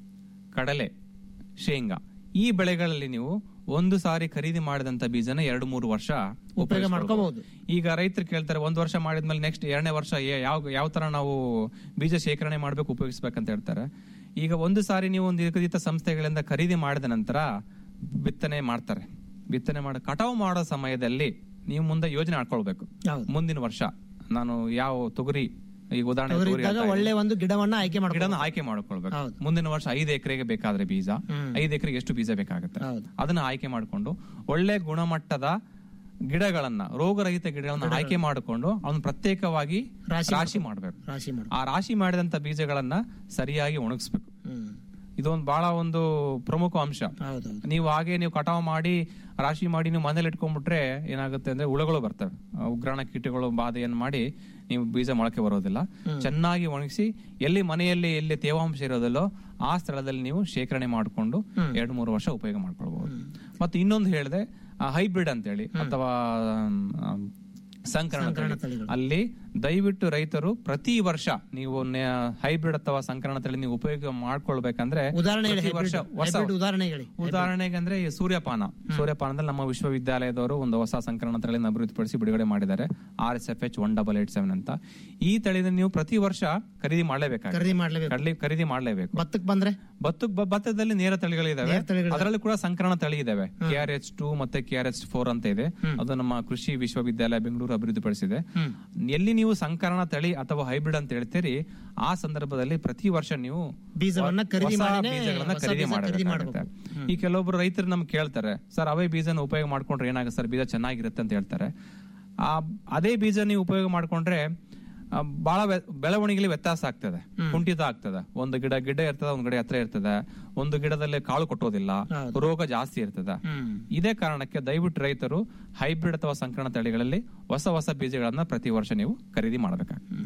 ಕಡಲೆ ಶೇಂಗಾ ಈ ಬೆಳೆಗಳಲ್ಲಿ ನೀವು ಒಂದು ಸಾರಿ ಖರೀದಿ ಮಾಡಿದಂತ ಬೀಜನ ಎರಡು ಮೂರು ವರ್ಷ ಉಪಯೋಗ ಮಾಡ್ಕೋಬಹುದು ಈಗ ರೈತರು ಕೇಳ್ತಾರೆ ಒಂದ್ ವರ್ಷ ಮಾಡಿದ್ಮೇಲೆ ನೆಕ್ಸ್ಟ್ ಎರಡನೇ ವರ್ಷ ಏ- ಯಾವ ಯಾವ ತರ ನಾವು ಬೀಜ ಶೇಖರಣೆ ಮಾಡ್ಬೇಕು ಉಪಯೋಗಿಸ್ಬೇಕಂತ ಹೇಳ್ತಾರೆ ಈಗ ಒಂದು ಸಾರಿ ನೀವು ಒಂದು ನಿಗದಿತ ಸಂಸ್ಥೆಗಳಿಂದ ಖರೀದಿ ಮಾಡಿದ ನಂತರ ಬಿತ್ತನೆ ಮಾಡ್ತಾರೆ ಬಿತ್ತನೆ ಮಾಡ ಕಟಾವು ಮಾಡೋ ಸಮಯದಲ್ಲಿ ನೀವು ಮುಂದೆ ಯೋಜನೆ ಹಾಕೊಳ್ಬೇಕು ಹೌದು. ಮುಂದಿನ ವರ್ಷ ನಾನು ಯಾವ ತೊಗರಿ ಈಗ ಉದಾಹರಣೆ ತೊಗರಿ ತೊಗರಿ ಇದ್ದಾಗ ಹೇಳ್ತಾ ಒಳ್ಳೆ ಒಂದು ಗಿಡವನ್ನ ಆಯ್ಕೆ ಗಿಡನ ಮಾಡ್ಕೊಂಡು ಆಯ್ಕೆ ಮಾಡ್ಕೊಳ್ಬೇಕು ಹೌದು. ಮುಂದಿನ ವರ್ಷ ಐದು ಎಕರೆಗೆ ಬೇಕಾದ್ರೆ ಬೀಜ ಹ್ಮ್. ಐದು ಎಕರೆಗೆ ಎಷ್ಟು ಬೀಜ ಬೇಕಾಗುತ್ತೆ ಹೌದು. ಅದನ್ನ ಆಯ್ಕೆ ಮಾಡಿಕೊಂಡು ಒಳ್ಳೆ ಗುಣಮಟ್ಟದ ಗಿಡಗಳನ್ನ ರೋಗರಹಿತ ಗಿಡಗಳನ್ನ ಆಯ್ಕೆ ಮಾಡಿಕೊಂಡು ಅವನ್ನ ಪ್ರತ್ಯೇಕವಾಗಿ ರಾಶಿ ರಾಶಿ ಮಾಡಬೇಕು ರಾಶಿ ಮಾಡು ಆ ರಾಶಿ ಮಾಡಿದಂತ ಬೀಜಗಳನ್ನ ಸರಿಯಾಗಿ ಒಣಗಿಸ್ಬೇಕು ಹ್ಮ್ ಇದೊಂದು ಬಹಳ ಒಂದು ಪ್ರಮುಖ ಅಂಶ ಹೌದೌದು ನೀವು ಹಾಗೆ ನೀವು ಕಟಾವು ಮಾಡಿ ರಾಶಿ ಮಾಡಿ ನೀವು ಮನೇಲಿ ಇಟ್ಕೊಂಡ್ಬಿಟ್ರೆ ಏನಾಗುತ್ತೆ ಅಂದ್ರೆ ಹುಳಗಳು ಬರ್ತವೆ ಆ ಉಗ್ರಾಣ ಕೀಟಗಳು ಬಾಧೆಯನ್ನು ಮಾಡಿ ನೀವು ಬೀಜ ಮೊಳಕೆ ಬರೋದಿಲ್ಲ ಚೆನ್ನಾಗಿ ಒಣಗಿಸಿ ಎಲ್ಲಿ ಮನೆಯಲ್ಲಿ ಎಲ್ಲಿ ತೇವಾಂಶ ಇರೋದಿಲ್ಲೋ ಆ ಸ್ಥಳದಲ್ಲಿ ನೀವು ಶೇಖರಣೆ ಮಾಡಿಕೊಂಡು ಎರಡು ಮೂರು ವರ್ಷ ಉಪಯೋಗ ಮಾಡ್ಕೊಳ್ಬಹುದು ಮತ್ತೆ ಇನ್ನೊಂದು ಹೇಳಿದೆ ಹೈಬ್ರಿಡ್ ಅಂತೇಳಿ ಅಥವಾ ಆಮ್, ಸಂಕರಣ ಸಂಕರಣ ತಳಿ. ತಳಿಗಳು. ಅಲ್ಲಿ ದಯವಿಟ್ಟು ರೈತರು ಪ್ರತಿ ವರ್ಷ ನೀವು ಹೈಬ್ರಿಡ್ ಅಥವಾ ಸಂಕರಣ ತಳಿ ನೀವು ಉಪಯೋಗ ಮಾಡ್ಕೊಳ್ಬೇಕಂದ್ರೆ ಉದಾಹರಣೆ ಹೇಳಿ ಪ್ರತಿ ವರ್ಷ hybrid- ಹೊಸ hybrid ಉದಾಹರಣೆ ಹೇಳಿ ಉದಾಹರಣೆಗೆ ಅಂದ್ರೆ ಈ ಸೂರ್ಯಪಾನ ಸೂರ್ಯಪಾನದಲ್ಲಿ ನಮ್ಮ ವಿಶ್ವವಿದ್ಯಾಲಯದವರು ಒಂದು ಹೊಸ ಸಂಕಲನ ತಳಿಯನ್ನು ಅಭಿವೃದ್ಧಿಪಡಿಸಿ ಬಿಡುಗಡೆ ಮಾಡಿದ್ದಾರೆ R S F H one double eight seven ಅಂತ ಈ ತಳಿನ ನೀವು ಪ್ರತಿ ವರ್ಷ ಖರೀದಿ ಮಾಡಲೇಬೇಕಾಗುತ್ತೆ ಖರೀದಿ ಮಾಡ್ಲೇಬೇಕು ಕಡ್ಲಿ ಖರೀದಿ ಮಾಡಲೇಬೇಕು ಭತ್ತಕ್ ಬಂದ್ರೆ ಭತ್ತಕ್ ಬ- ಭತ್ತದಲ್ಲಿ ನೇರ ತಳಿಗಳಿದಾವೆ ನೇರ ತಳಿಗಳಿದಾವೆ. ಅದರಲ್ಲಿ ಕೂಡ ಸಂಕರಣ ತಳಿ ಇದಾವೆ ಕೆ ಆರ್ ಎಚ್ ಟೂ ಮತ್ತೆ ಕೆ ಆರ್ ಎಚ್ ಫೋರ್ ಅಂತ ಇದೆ ಅದು ನಮ್ಮ ಕೃಷಿ ವಿಶ್ವವಿದ್ಯಾಲಯ ಬೆಂಗಳೂರು ಅಭಿವೃದ್ಧಿಪಡಿಸಿದೆ ಎಲ್ಲಿ ನೀವು ಸಂಕರಣ ತಳಿ ಅಥವಾ ಹೈಬ್ರಿಡ್ ಅಂತ ಹೇಳ್ತೀರಿ ಆ ಸಂದರ್ಭದಲ್ಲಿ ಪ್ರತಿ ವರ್ಷ ನೀವು ಬೀಜವನ್ನ ಖರೀದಿ ಹೊಸ ಮಾಡಿನೇ ಬೀಜಗಳನ್ನ ಹೊಸ ಖರೀದಿ ಬೀಜ ಖರೀದಿ ಮಾಡಬೇಕಾಗುತ್ತೆ ಮಾಡ್ಬೇಕು. ಈ ಕೆಲವೊಬ್ರು ರೈತರು ನಮ್ಗೆ ಕೇಳ್ತಾರೆ ಸರ್ ಅವೇ ಬೀಜನ ಉಪಯೋಗ ಮಾಡ್ಕೊಂಡ್ರೆ ಏನಾಗುತ್ತೆ ಸರ್ ಬೀಜ ಚೆನ್ನಾಗಿರುತ್ತೆ ಅಂತ ಹೇಳ್ತಾರೆ ಆ ಅದೇ ಬೀಜ ನೀವು ಉಪಯೋಗ ಮಾಡ್ಕೊಂಡ್ರೆ ಆ, ಬಹಳ ವ್ಯ- ಬೆಳವಣಿಗೆಲಿ ವ್ಯತ್ಯಾಸ ಆಗ್ತದೆ ಕುಂಠಿತ ಆಗ್ತದೆ ಒಂದು ಗಿಡ ಗಿಡ ಇರ್ತದೆ ಒಂದು ಗಿಡ ಎತ್ತರ ಇರ್ತದೆ ಒಂದು ಗಿಡದಲ್ಲಿ ಕಾಳು ಕೊಟ್ಟೋದಿಲ್ಲ ಹೌದು. ರೋಗ ಜಾಸ್ತಿ ಇರ್ತದೆ ಹ್ಮ್ ಇದೇ ಕಾರಣಕ್ಕೆ ದಯವಿಟ್ಟು ರೈತರು ಹೈಬ್ರಿಡ್ ಅಥವಾ ಸಂಕರಣ ತಳಿಗಳಲ್ಲಿ ಹೊಸ ಹೊಸ ಬೀಜಗಳನ್ನ ಪ್ರತಿ ವರ್ಷ ನೀವು ಖರೀದಿ ಮಾಡಬೇಕಾಗ್ತದೆ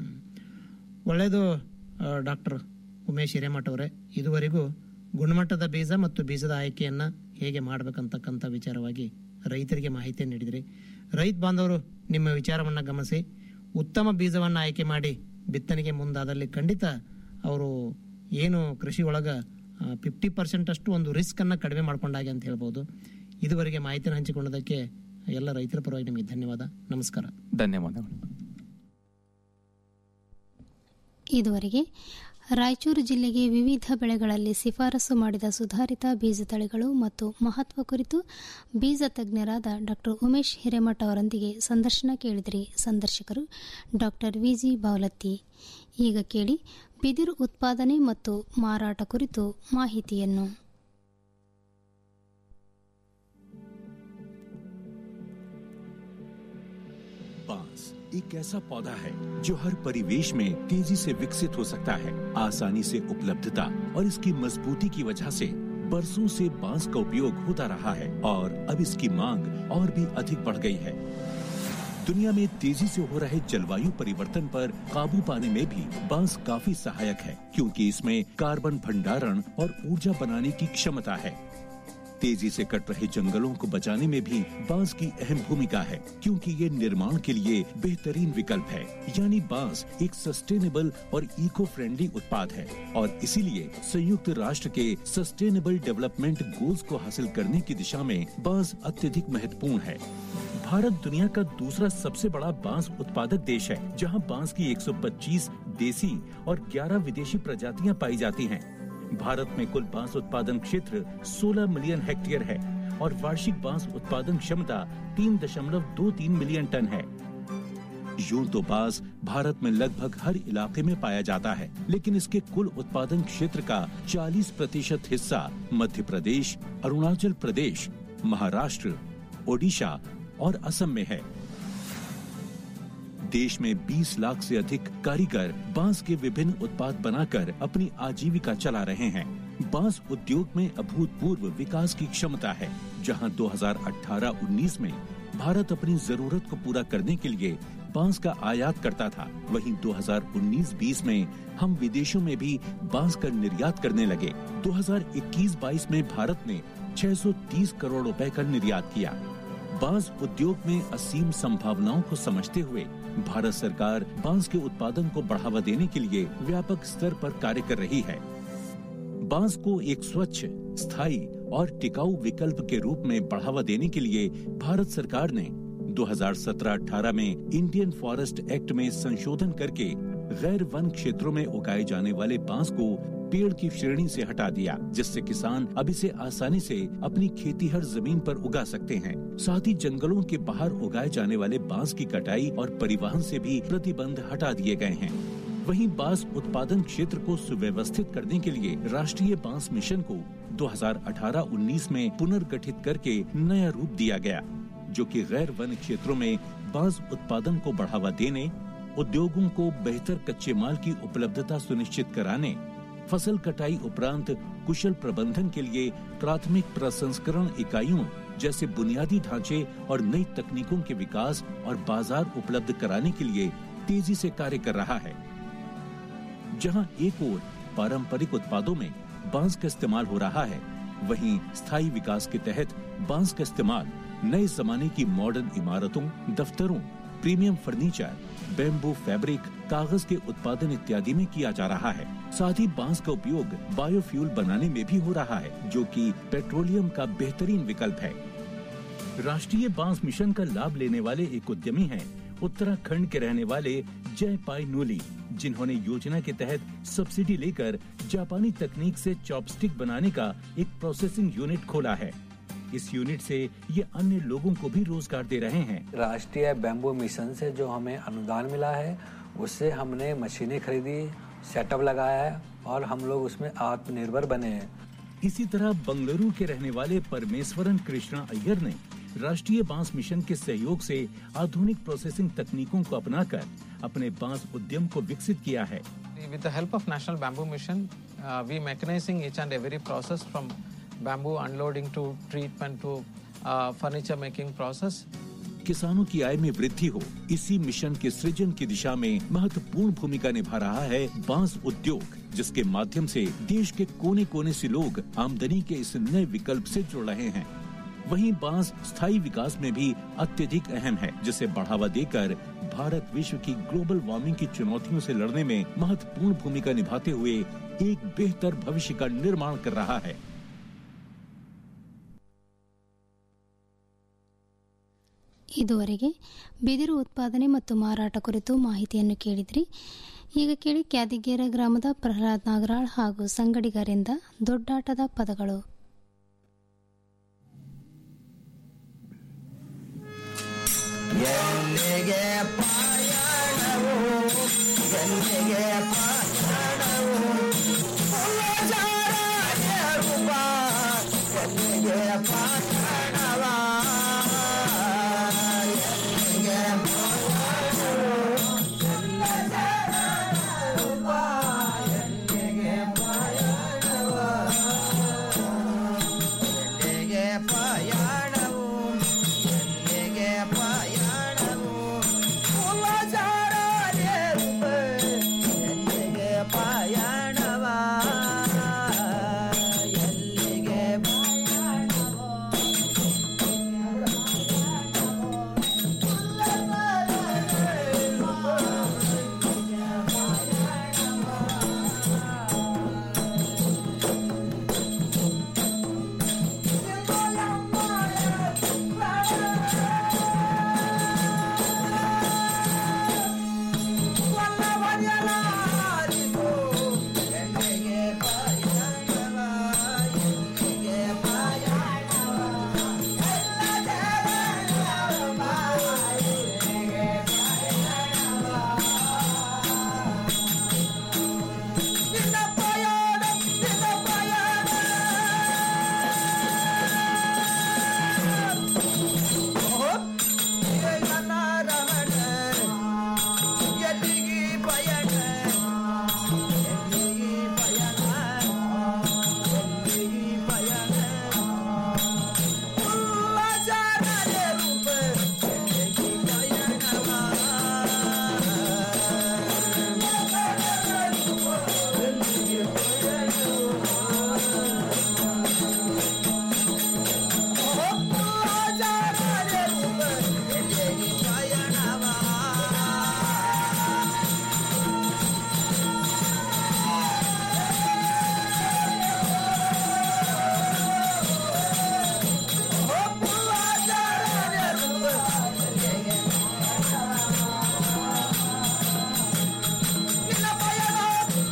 ಒಳ್ಳೆಯದು ಡಾಕ್ಟರ್ ಉಮೇಶ್ ಹಿರೇಮಠ ಅವರೇ ಇದುವರೆಗೂ ಗುಣಮಟ್ಟದ ಬೀಜ ಮತ್ತು ಬೀಜದ ಆಯ್ಕೆಯನ್ನ ಹೇಗೆ ಮಾಡಬೇಕಂತಕ್ಕಂಥ ವಿಚಾರವಾಗಿ ರೈತರಿಗೆ ಮಾಹಿತಿ ನೀಡಿದ್ರಿ ರೈತ ಬಾಂಧವರು ನಿಮ್ಮ ವಿಚಾರವನ್ನ ಗಮನಿಸಿ ಉತ್ತಮ ಬೀಜವನ್ನು ಆಯ್ಕೆ ಮಾಡಿ ಬಿತ್ತನೆಗೆ ಮುಂದಾದಲ್ಲಿ ಖಂಡಿತ ಅವರು ಏನು ಕೃಷಿ ಒಳಗ ಫಿಫ್ಟಿ ಪರ್ಸೆಂಟ್ ಅಷ್ಟು ಒಂದು ರಿಸ್ಕ್ ಅನ್ನ ಕಡಿಮೆ ಮಾಡ್ಕೊಂಡಾಗೆ ಅಂತ ಹೇಳ್ಬೋದು ಇದುವರೆಗೆ ಮಾಹಿತಿಯನ್ನು ಹಂಚಿಕೊಂಡದಕ್ಕೆ ಎಲ್ಲ ರೈತರ ಪರವಾಗಿ ನಿಮಗೆ ಧನ್ಯವಾದ ನಮಸ್ಕಾರ ಧನ್ಯವಾದಗಳು ಇದುವರೆಗೆ ರಾಯಚೂರು ಜಿಲ್ಲೆಗೆ ವಿವಿಧ ಬೆಳೆಗಳಲ್ಲಿ ಶಿಫಾರಸು ಮಾಡಿದ ಸುಧಾರಿತ ಬೀಜ ತಳಿಗಳು ಮತ್ತು ಮಹತ್ವ ಕುರಿತು ಬೀಜ ತಜ್ಞರಾದ ಡಾಕ್ಟರ್ ಉಮೇಶ್ ಹಿರೇಮಠ ಅವರೊಂದಿಗೆ ಸಂದರ್ಶನ ಕೇಳಿದಿರಿ ಸಂದರ್ಶಕರು ಡಾಕ್ಟರ್ ವಿಜಿ ಬಾವಲತ್ತಿ ಈಗ ಕೇಳಿ ಬಿದಿರು ಉತ್ಪಾದನೆ ಮತ್ತು ಮಾರಾಟ ಕುರಿತು ಮಾಹಿತಿಯನ್ನು बांस एक ऐसा पौधा है जो हर परिवेश में तेजी से विकसित हो सकता है आसानी से उपलब्धता और इसकी मजबूती की वजह से बरसों से बांस का उपयोग होता रहा है और अब इसकी मांग और भी अधिक बढ़ गई है दुनिया में तेजी से हो रहे जलवायु परिवर्तन पर काबू पाने में भी बांस काफी सहायक है क्योंकि इसमें कार्बन भंडारण और ऊर्जा बनाने की क्षमता है तेजी से कट रहे जंगलों को बचाने में भी बांस की अहम भूमिका है क्योंकि ये निर्माण के लिए बेहतरीन विकल्प है यानी बांस एक सस्टेनेबल और इको फ्रेंडली उत्पाद है और इसीलिए संयुक्त राष्ट्र के सस्टेनेबल डेवलपमेंट गोल्स को हासिल करने की दिशा में बांस अत्यधिक महत्वपूर्ण है भारत दुनिया का दूसरा सबसे बड़ा बांस उत्पादक देश है जहां बांस की 125 देसी और 11 विदेशी प्रजातियां पाई जाती हैं। भारत में कुल बांस उत्पादन क्षेत्र 16 मिलियन हेक्टेयर है और वार्षिक बांस उत्पादन क्षमता 3.23 मिलियन टन है यूं तो बांस भारत में लगभग हर इलाके में पाया जाता है लेकिन इसके कुल उत्पादन क्षेत्र का 40 प्रतिशत हिस्सा मध्य प्रदेश अरुणाचल प्रदेश महाराष्ट्र ओडिशा और असम में है देश में 20 लाख से अधिक कारीगर बांस के विभिन्न उत्पाद बनाकर अपनी आजीविका चला रहे हैं बांस उद्योग में अभूतपूर्व विकास की क्षमता है जहां 2018-19 में भारत अपनी जरूरत को पूरा करने के लिए बांस का आयात करता था वहीं 2019-20 में हम विदेशों में भी बांस का निर्यात करने लगे 2021-22 में भारत ने 630 करोड़ रुपए का निर्यात किया बांस उद्योग में असीम संभावनाओं को समझते हुए भारत सरकार बांस के उत्पादन को बढ़ावा देने के लिए व्यापक स्तर पर कार्य कर रही है बांस को एक स्वच्छ स्थायी और टिकाऊ विकल्प के रूप में बढ़ावा देने के लिए भारत सरकार ने 2017-18 में इंडियन फॉरेस्ट एक्ट में संशोधन करके गैर वन क्षेत्रों में उगाए जाने वाले बांस को पेड़ की श्रेणी से हटा दिया जिससे किसान अब इसे आसानी से अपनी खेती हर जमीन पर उगा सकते हैं साथ ही जंगलों के बाहर उगाए जाने वाले बांस की कटाई और परिवहन से भी प्रतिबंध हटा दिए गए हैं वहीं बांस उत्पादन क्षेत्र को सुव्यवस्थित करने के लिए राष्ट्रीय बांस मिशन को 2018-19 में पुनर्गठित करके नया रूप दिया गया जो कि गैर वन क्षेत्रों में बांस उत्पादन को बढ़ावा देने उद्योगों को बेहतर कच्चे माल की उपलब्धता सुनिश्चित कराने फसल कटाई उपरांत कुशल प्रबंधन के लिए प्राथमिक प्रसंस्करण इकाइयों जैसे बुनियादी ढांचे और नई तकनीकों के विकास और बाजार उपलब्ध कराने के लिए तेजी से कार्य कर रहा है जहां एक ओर पारंपरिक उत्पादों में बांस का इस्तेमाल हो रहा है वहीं स्थायी विकास के तहत बांस का इस्तेमाल नए जमाने की मॉडर्न इमारतों दफ्तरों प्रीमियम फर्नीचर बेम्बू फैब्रिक कागज के उत्पादन इत्यादि में किया जा रहा है साथ ही बांस का उपयोग बायोफ्यूल बनाने में भी हो रहा है जो कि पेट्रोलियम का बेहतरीन विकल्प है राष्ट्रीय बांस मिशन का लाभ लेने वाले एक उद्यमी हैं उत्तराखंड के रहने वाले जय पाई नूली जिन्होंने योजना के तहत सब्सिडी लेकर जापानी तकनीक से चॉपस्टिक बनाने का एक प्रोसेसिंग यूनिट खोला है इस यूनिट से ये अन्य लोगों को भी रोजगार दे रहे हैं राष्ट्रीय बैम्बू मिशन से जो हमें अनुदान मिला है उससे हमने मशीनें खरीदी सेटअप लगाया है और हम लोग उसमें आत्मनिर्भर बने हैं इसी तरह बंगलुरु के रहने वाले परमेश्वरन कृष्णा अय्यर ने राष्ट्रीय बांस मिशन के सहयोग से आधुनिक प्रोसेसिंग तकनीकों को अपनाकर अपने बांस उद्यम को विकसित किया है With the help of National Bamboo Mission, uh, we mechanizing each and every process from bamboo unloading to treatment to uh, furniture making process. किसानों की आय में वृद्धि हो इसी मिशन के सृजन की दिशा में महत्वपूर्ण भूमिका निभा रहा है बांस उद्योग जिसके माध्यम से देश के कोने कोने से लोग आमदनी के इस नए विकल्प से जुड़ रहे हैं वहीं बांस स्थायी विकास में भी अत्यधिक अहम है जिसे बढ़ावा देकर भारत विश्व की ग्लोबल वार्मिंग की चुनौतियों से लड़ने में महत्वपूर्ण भूमिका निभाते हुए एक बेहतर भविष्य का निर्माण कर रहा है ಇದುವರೆಗೆ ಬಿದಿರು ಉತ್ಪಾದನೆ ಮತ್ತು ಮಾರಾಟ ಕುರಿತು ಮಾಹಿತಿಯನ್ನು ಕೇಳಿದ್ರಿ ಈಗ ಕೇಳಿ ಕ್ಯಾದಿಗೇರ ಗ್ರಾಮದ ಪ್ರಹ್ಲಾದ್ ನಾಗರಾಳ್ ಹಾಗೂ ಸಂಗಡಿಗರಿಂದ ದೊಡ್ಡಾಟದ ಪದಗಳು ಎಲ್ಲಿಗೆ ಪಾಯಣವು ಎಲ್ಲಿಗೆ ಪಾಯ